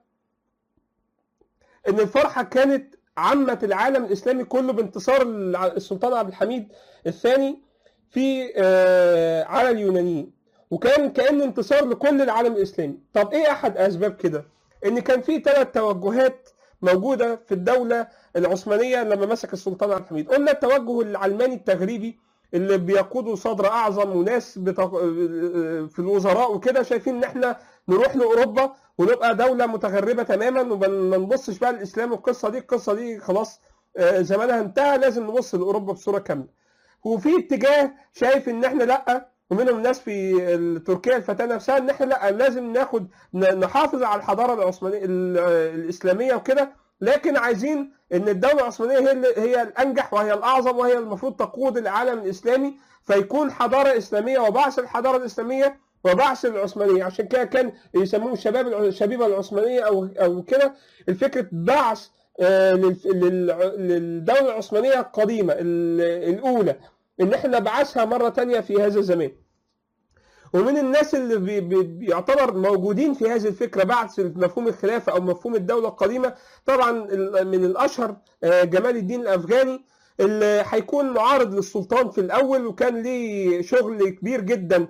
ان الفرحه كانت عمت العالم الاسلامي كله بانتصار الع- السلطان عبد الحميد الثاني في آه، على اليونانيين وكان كانه انتصار لكل العالم الاسلامي طب ايه احد اسباب كده ان كان في ثلاث توجهات موجوده في الدوله العثمانيه لما مسك السلطان عبد الحميد قلنا التوجه العلماني التغريبي اللي بيقوده صدر اعظم وناس بتق... في الوزراء وكده شايفين ان احنا نروح لاوروبا ونبقى دوله متغربه تماما وما نبصش بقى الاسلام والقصه دي القصه دي خلاص آه، زمانها انتهى لازم نبص لاوروبا بصوره كامله وفي اتجاه شايف ان احنا لا ومنهم ناس في تركيا الفتاه نفسها ان احنا لا لازم ناخد ن- نحافظ على الحضاره العثمانيه ال- الاسلاميه وكده لكن عايزين ان الدوله العثمانيه هي اللي- هي الانجح وهي الاعظم وهي المفروض تقود العالم الاسلامي فيكون حضاره اسلاميه وبعث الحضاره الاسلاميه وبعث العثمانيه عشان كده كان يسموه شباب الع- الشبيبه العثمانيه او او كده الفكره بعث آه، للف- للع- للدوله العثمانيه القديمه ال- الاولى ان احنا نبعثها مره تانية في هذا الزمان ومن الناس اللي بي بي بيعتبر موجودين في هذه الفكره بعث مفهوم الخلافه او مفهوم الدوله القديمه طبعا ال- من الاشهر آه، جمال الدين الافغاني اللي هيكون معارض للسلطان في الاول وكان ليه شغل كبير جدا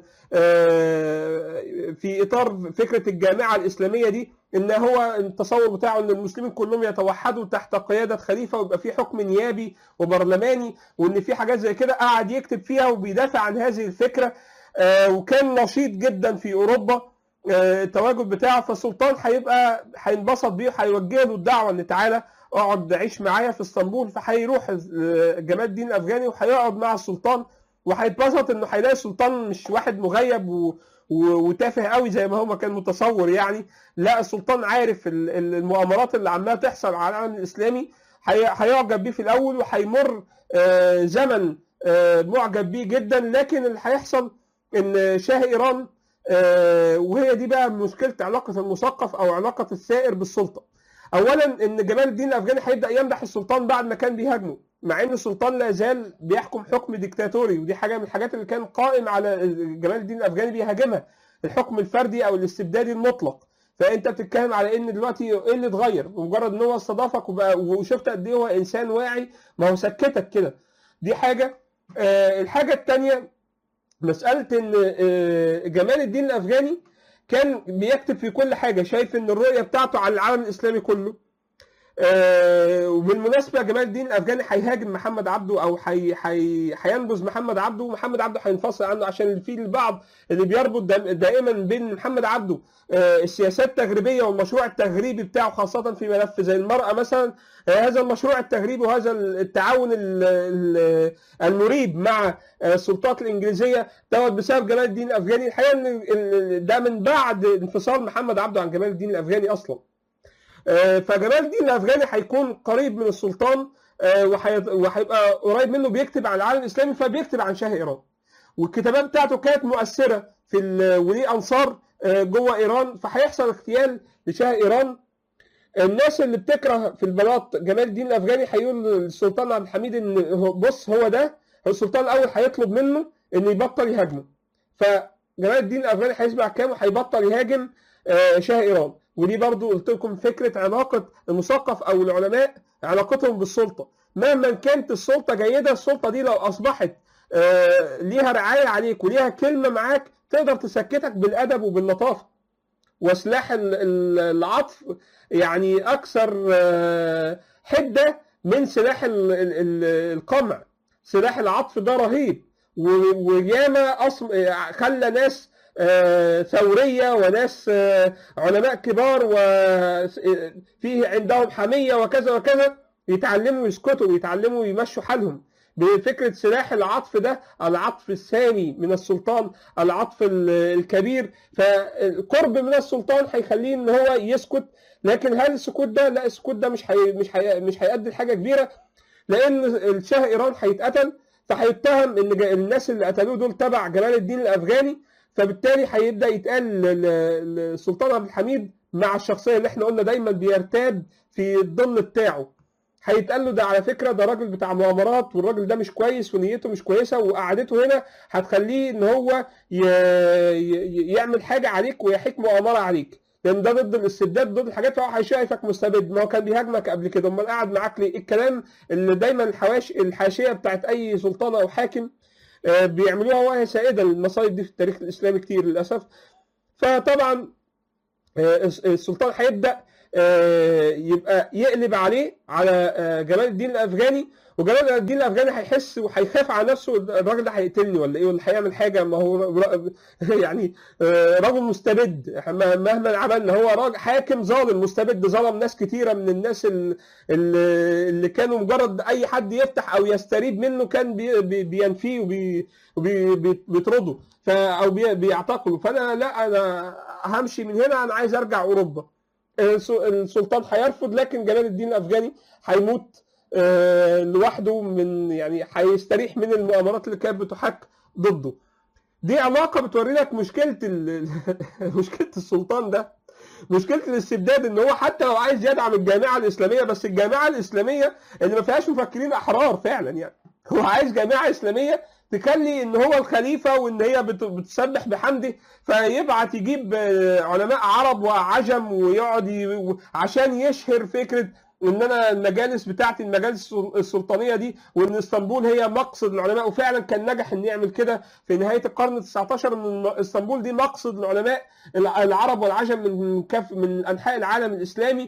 آه، في اطار فكره الجامعه الاسلاميه دي ان هو التصور بتاعه ان المسلمين كلهم يتوحدوا تحت قياده خليفه ويبقى في حكم نيابي وبرلماني وان في حاجات زي كده قعد يكتب فيها وبيدافع عن هذه الفكره آه، وكان نشيط جدا في اوروبا آه، التواجد بتاعه فالسلطان هيبقى هينبسط بيه وهيوجه له الدعوه ان تعالى اقعد عيش معايا في اسطنبول فهيروح آه، جمال الدين الافغاني وهيقعد مع السلطان وهيتبسط انه هيلاقي السلطان مش واحد مغيب و... و... وتافه قوي زي ما هو كان متصور يعني لا السلطان عارف ال- ال- المؤامرات اللي عماله تحصل على العالم الاسلامي هي- هيعجب بيه في الاول وهيمر آه، زمن آه، معجب بيه جدا لكن اللي هيحصل ان شاه ايران آه، وهي دي بقى مشكله علاقه المثقف او علاقه الثائر بالسلطه اولا ان جمال الدين الافغاني هيبدا يمدح السلطان بعد ما كان بيهاجمه مع ان السلطان لا زال بيحكم حكم ديكتاتوري ودي حاجه من الحاجات اللي كان قائم على جمال الدين الافغاني بيهاجمها الحكم الفردي او الاستبدادي المطلق فانت بتتكلم على ان دلوقتي ايه اللي اتغير مجرد ان هو استضافك وبقى وشفت قد ايه هو انسان واعي ما هو سكتك كده دي حاجه آه الحاجه الثانيه مساله ان آه جمال الدين الافغاني كان بيكتب في كل حاجه شايف ان الرؤيه بتاعته على العالم الاسلامي كله آه، وبالمناسبه جمال الدين الافغاني هيهاجم محمد عبده او هي- هي- هينبذ محمد عبده ومحمد عبده هينفصل عنه عشان في البعض اللي بيربط دا- دائما بين محمد عبده آه، السياسات التغريبيه والمشروع التغريبي بتاعه خاصه في ملف زي المراه مثلا آه، هذا المشروع التغريبي وهذا التعاون ال- ال- المريب مع آه، السلطات الانجليزيه دوت بسبب جمال الدين الافغاني الحقيقه ان ال- ده من بعد انفصال محمد عبده عن جمال الدين الافغاني اصلا آه، فجمال الدين الافغاني هيكون قريب من السلطان آه، وهي- وهيبقى قريب منه بيكتب عن العالم الاسلامي فبيكتب عن شاه ايران والكتابات بتاعته كانت مؤثره في ال- وليه انصار آه، جوه ايران فهيحصل اغتيال لشاه ايران الناس اللي بتكره في البلاط جمال الدين الافغاني هيقول للسلطان عبد الحميد ان هو- بص هو ده السلطان الاول هيطلب منه انه يبطل يهاجمه فجمال الدين الافغاني هيسمع كام وهيبطل يهاجم آه، شاه ايران ودي برضو قلت لكم فكره علاقه المثقف او العلماء علاقتهم بالسلطه مهما كانت السلطه جيده السلطه دي لو اصبحت آه، ليها رعايه عليك وليها كلمه معاك تقدر تسكتك بالادب وباللطافه وسلاح ال- ال- العطف يعني اكثر آه، حده من سلاح ال- ال- ال- القمع سلاح العطف ده رهيب و- وياما أصل خلى ناس آه، ثورية وناس آه، علماء كبار وفيه عندهم حمية وكذا وكذا يتعلموا يسكتوا ويتعلموا يمشوا حالهم بفكرة سلاح العطف ده العطف السامي من السلطان العطف ال- الكبير فالقرب من السلطان هيخليه ان هو يسكت لكن هل السكوت ده لا السكوت ده مش هي مش هي مش هيؤدي لحاجه كبيره لان الشاه ايران هيتقتل فهيتهم ان جا- الناس اللي قتلوه دول تبع جلال الدين الافغاني فبالتالي هيبدا يتقال ل- ل- للسلطان عبد الحميد مع الشخصيه اللي احنا قلنا دايما بيرتاد في الظل بتاعه هيتقال له ده على فكره ده راجل بتاع مؤامرات والراجل ده مش كويس ونيته مش كويسه وقعدته هنا هتخليه ان هو ي... ي... يعمل حاجه عليك ويحيك مؤامره عليك لان ده ضد الاستبداد ضد الحاجات فهو هيشايفك مستبد ما هو كان بيهاجمك قبل كده امال قاعد معاك ليه الكلام اللي دايما الحواش الحاشيه بتاعت اي سلطان او حاكم آه، بيعملوها وهي سائده المصايب دي في التاريخ الاسلامي كتير للاسف فطبعا آه، السلطان هيبدا آه، يبقى يقلب عليه على آه، جلال الدين الافغاني وجلال الدين الافغاني هيحس وهيخاف على نفسه الراجل ده هيقتلني ولا ايه ولا هيعمل حاجه ما هو ر- يعني آه، راجل مستبد إحنا مهما عملنا هو راجل حاكم ظالم مستبد ظلم ناس كتيره من الناس ال- ال- اللي كانوا مجرد اي حد يفتح او يستريد منه كان بي- بي- بينفيه وبيطرده او بي- بيعتقله فانا لا انا همشي من هنا انا عايز ارجع اوروبا الس- السلطان هيرفض لكن جلال الدين الافغاني هيموت آه، لوحده من يعني هيستريح من المؤامرات اللي كانت بتحاك ضده دي علاقه بتوري لك مشكله ال... مشكله السلطان ده مشكله الاستبداد ان هو حتى لو عايز يدعم الجامعه الاسلاميه بس الجامعه الاسلاميه اللي ما فيهاش مفكرين احرار فعلا يعني هو عايز جامعه اسلاميه تخلي ان هو الخليفه وان هي بت- بتسبح بحمده فيبعت يجيب آه، علماء عرب وعجم ويقعد ي... عشان يشهر فكره ان انا المجالس بتاعتي المجالس السلطانيه دي وان اسطنبول هي مقصد العلماء وفعلا كان نجح ان يعمل كده في نهايه القرن ال 19 ان اسطنبول دي مقصد العلماء الع- العرب والعجم من كف من انحاء العالم الاسلامي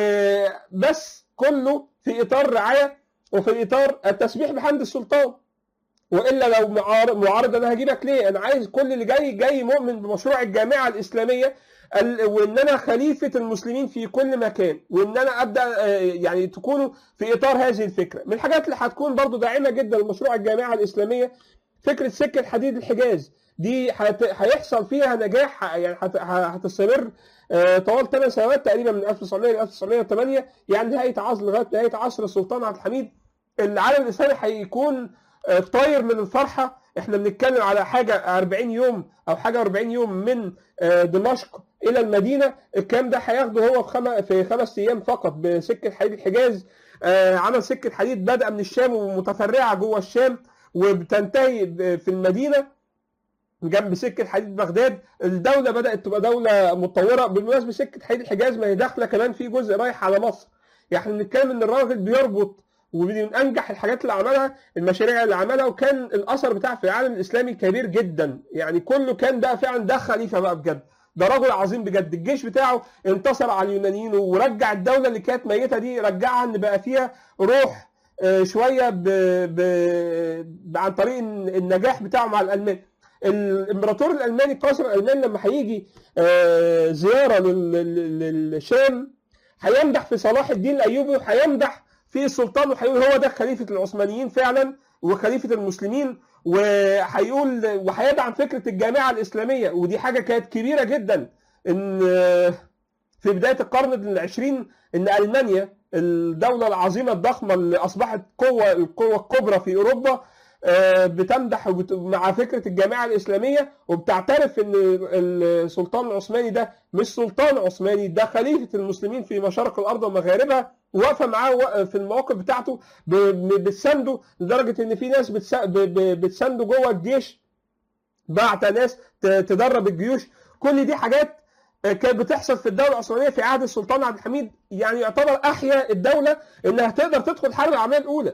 وبس كله في اطار رعايه وفي اطار التسبيح بحمد السلطان والا لو معار- معارض انا هجيبك ليه؟ انا عايز كل اللي جاي جاي مؤمن بمشروع الجامعه الاسلاميه ال- وان انا خليفه المسلمين في كل مكان وان انا ابدا آه، يعني تكونوا في اطار هذه الفكره من الحاجات اللي هتكون برضو داعمه جدا لمشروع الجامعه الاسلاميه فكره سكه حديد الحجاز دي هت- هيحصل فيها نجاح ه- يعني هت- ه- هتستمر آه، طوال 8 سنوات تقريبا من 1900 ل 1908 يعني نهايه عصر لغايه نهايه عصر السلطان عبد الحميد العالم الاسلامي هيكون آه، طاير من الفرحه احنا بنتكلم على حاجه 40 يوم او حاجه 40 يوم من آه، دمشق الى المدينه الكلام ده هياخده هو في خم... في خمس ايام فقط بسكه حديد الحجاز آه، عمل سكه حديد بادئه من الشام ومتفرعه جوه الشام وبتنتهي ب- في المدينه جنب سكه حديد بغداد الدوله بدات تبقى دوله متطوره بالمناسبه سكه حديد الحجاز ما هي داخله كمان في جزء رايح على مصر يعني بنتكلم ان الراجل بيربط ومن انجح الحاجات اللي عملها المشاريع اللي عملها وكان الاثر بتاعه في العالم الاسلامي كبير جدا يعني كله كان بقى فعلا ده خليفه بقى بجد ده رجل عظيم بجد الجيش بتاعه انتصر على اليونانيين ورجع الدوله اللي كانت ميته دي رجعها ان بقى فيها روح آه، شويه ب... ب... ب... عن طريق النجاح بتاعه مع الالمان الامبراطور الالماني القيصر الالماني لما هيجي آه، زياره لل- لل- للشام هيمدح في صلاح الدين الايوبي وهيمدح في السلطان وهيقول هو ده خليفه العثمانيين فعلا وخليفه المسلمين وهيقول وهيدعم فكره الجامعه الاسلاميه ودي حاجه كانت كبيره جدا ان آه، في بدايه القرن العشرين ان المانيا الدوله العظيمه الضخمه اللي اصبحت قوه القوه الكبرى في اوروبا آه، بتمدح وبت- مع فكره الجامعه الاسلاميه وبتعترف ان السلطان العثماني ده مش سلطان عثماني ده خليفه المسلمين في مشارق الارض ومغاربها واقفه معاه و- في المواقف بتاعته ب- ب- بتسانده لدرجه ان في ناس بتس- ب- ب- بتسانده جوه الجيش بعت ناس ت- تدرب الجيوش كل دي حاجات آه، كانت بتحصل في الدوله العثمانيه في عهد السلطان عبد الحميد يعني يعتبر احيا الدوله انها تقدر تدخل الحرب العالميه الاولى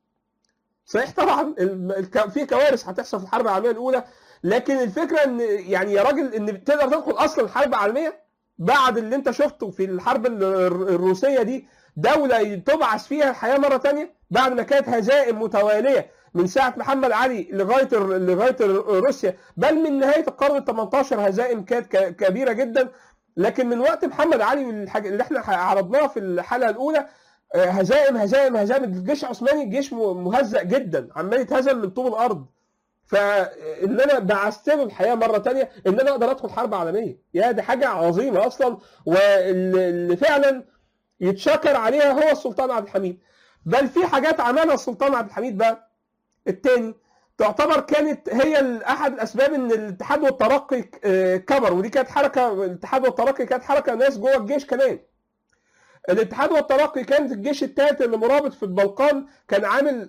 صحيح طبعا ال- الك- في كوارث هتحصل في الحرب العالميه الاولى لكن الفكره ان يعني يا راجل ان تقدر تدخل اصلا الحرب العالميه بعد اللي انت شفته في الحرب ال- الروسيه دي دوله تبعث فيها الحياه مره ثانيه بعد ما كانت هزائم متواليه من ساعه محمد علي لغايه لغايه روسيا بل من نهايه القرن ال 18 هزائم كانت كبيره جدا لكن من وقت محمد علي اللي احنا عرضناه في الحلقه الاولى هزائم هزائم هزائم الجيش العثماني جيش مهزأ جدا عمال يتهزم من طوب الارض فان انا بعثت له الحياه مره ثانيه ان انا اقدر ادخل حرب عالميه يا دي حاجه عظيمه اصلا واللي فعلا يتشكر عليها هو السلطان عبد الحميد بل في حاجات عملها السلطان عبد الحميد بقى الثاني تعتبر كانت هي احد الاسباب ان الاتحاد والترقي كبر ودي كانت حركه الاتحاد والترقي كانت حركه ناس جوه الجيش كمان الاتحاد والترقي كانت الجيش الثالث اللي مرابط في البلقان كان عامل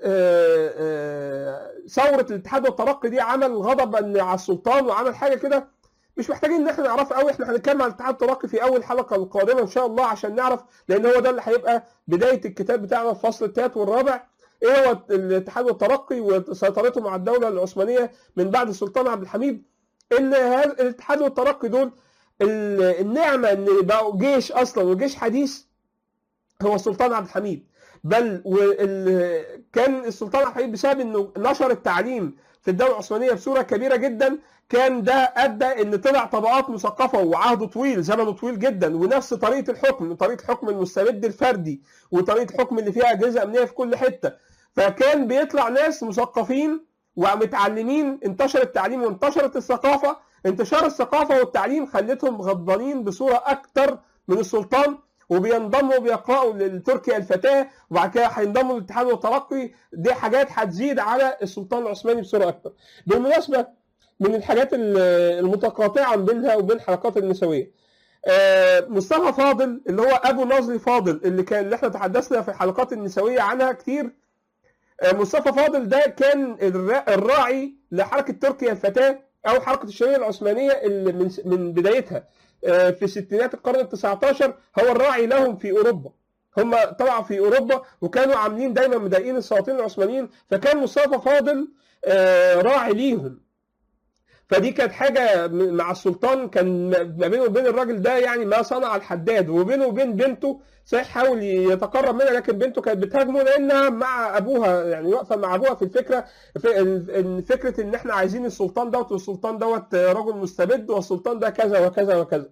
ثوره الاتحاد والترقي دي عمل غضب على السلطان وعمل حاجه كده مش محتاجين ان احنا نعرفها قوي احنا هنتكلم عن الاتحاد والترقي في اول حلقه القادمه ان شاء الله عشان نعرف لان هو ده اللي هيبقى بدايه الكتاب بتاعنا الفصل الثالث والرابع ايه هو الاتحاد والترقي وسيطرته مع الدوله العثمانيه من بعد السلطان عبد الحميد ان هذا الاتحاد والترقي دول النعمه ان بقوا جيش اصلا وجيش حديث هو السلطان عبد الحميد بل كان السلطان عبد الحميد بسبب انه نشر التعليم في الدوله العثمانيه بصوره كبيره جدا كان ده ادى ان طلع طبقات مثقفه وعهده طويل زمنه طويل جدا ونفس طريقه الحكم طريقه حكم المستبد الفردي وطريقه حكم اللي فيها اجهزه امنيه في كل حته فكان بيطلع ناس مثقفين ومتعلمين انتشر التعليم وانتشرت الثقافه انتشار الثقافه والتعليم خلتهم غضبانين بصوره اكتر من السلطان وبينضموا بيقرأوا لتركيا الفتاة وبعد كده هينضموا للاتحاد والترقي دي حاجات هتزيد على السلطان العثماني بصورة أكتر. بالمناسبة من الحاجات المتقاطعة بينها وبين حلقات النسوية. مصطفى فاضل اللي هو أبو نظري فاضل اللي كان اللي احنا تحدثنا في الحلقات النسوية عنها كتير. مصطفى فاضل ده كان الراعي لحركة تركيا الفتاة أو حركة الشرعية العثمانية اللي من من بدايتها. في ستينات القرن ال 19 هو الراعي لهم في اوروبا هم طلعوا في اوروبا وكانوا عاملين دايما مضايقين السلاطين العثمانيين فكان مصطفى فاضل راعي ليهم فدي كانت حاجه مع السلطان كان ما بينه وبين الراجل ده يعني ما صنع الحداد وبينه وبين بنته صحيح حاول يتقرب منها لكن بنته كانت بتهاجمه لانها مع ابوها يعني واقفه مع ابوها في الفكره في فكره ان احنا عايزين السلطان دوت والسلطان دوت رجل مستبد والسلطان ده كذا وكذا وكذا.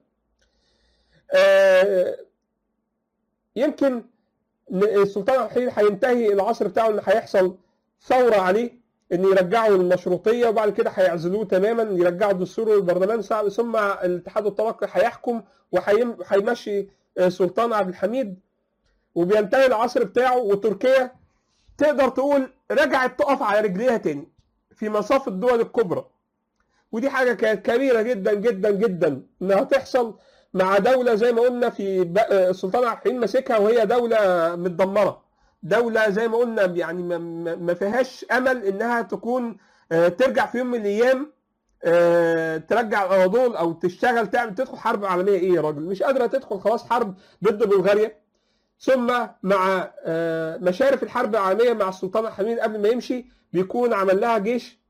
يمكن السلطان الحين هينتهي العصر بتاعه ان هيحصل ثوره عليه ان يرجعوا المشروطيه وبعد كده هيعزلوه تماما يرجعوا الدستور والبرلمان ثم الاتحاد والترقي هيحكم وهيمشي سلطان عبد الحميد وبينتهي العصر بتاعه وتركيا تقدر تقول رجعت تقف على رجليها تاني في مصاف الدول الكبرى ودي حاجه كانت كبيره جدا جدا جدا انها تحصل مع دوله زي ما قلنا في السلطان عبد الحميد ماسكها وهي دوله متدمره دوله زي ما قلنا يعني ما فيهاش امل انها تكون ترجع في يوم من الايام ترجع الاناضول او تشتغل تعمل تدخل حرب عالميه ايه يا راجل مش قادره تدخل خلاص حرب ضد بلغاريا ثم مع مشارف الحرب العالميه مع السلطان الحميد قبل ما يمشي بيكون عمل لها جيش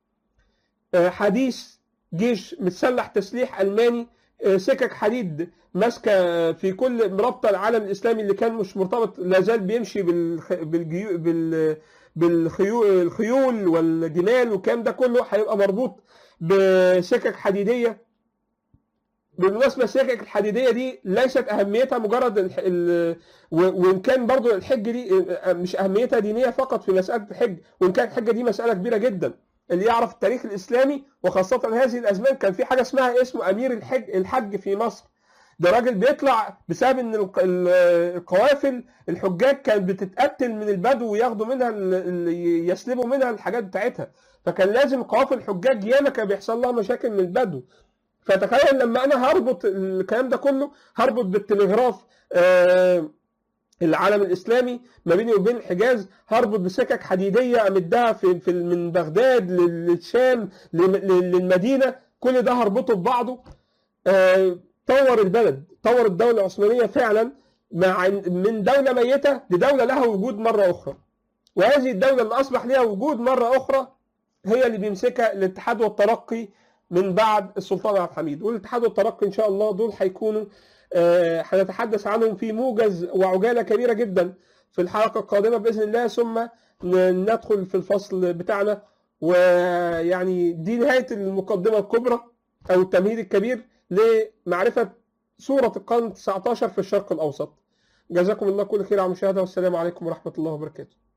حديث جيش متسلح تسليح الماني سكك حديد ماسكه في كل مرابطه العالم الاسلامي اللي كان مش مرتبط لا زال بيمشي بالخ... بالجيو... بال بالخيول الخيول والجمال والكلام ده كله هيبقى مربوط بسكك حديديه بالمناسبه السكك الحديديه دي ليست اهميتها مجرد ال... ال... وان كان برضو الحج دي مش اهميتها دينيه فقط في مساله الحج وان كانت الحجه دي مساله كبيره جدا اللي يعرف التاريخ الاسلامي وخاصه هذه الازمان كان في حاجه اسمها اسمه امير الحج الحج في مصر ده راجل بيطلع بسبب ان القوافل الحجاج كانت بتتقتل من البدو وياخدوا منها يسلبوا منها الحاجات بتاعتها فكان لازم قوافل الحجاج ياما كان بيحصل لها مشاكل من البدو فتخيل لما انا هربط الكلام ده كله هربط بالتلغراف آه العالم الاسلامي ما بيني وبين الحجاز هربط بسكك حديديه امدها في, في من بغداد للشام للمدينه كل ده هربطه ببعضه آه طور البلد طور الدوله العثمانيه فعلا مع من دوله ميته لدوله لها وجود مره اخرى وهذه الدوله اللي اصبح لها وجود مره اخرى هي اللي بيمسكها الاتحاد والترقي من بعد السلطان عبد الحميد والاتحاد والترقي ان شاء الله دول هيكونوا آه، هنتحدث عنهم في موجز وعجاله كبيره جدا في الحلقه القادمه باذن الله ثم ن- ندخل في الفصل بتاعنا ويعني دي نهايه المقدمه الكبرى او التمهيد الكبير لمعرفه سوره القرن 19 في الشرق الاوسط جزاكم الله كل خير على المشاهده والسلام عليكم ورحمه الله وبركاته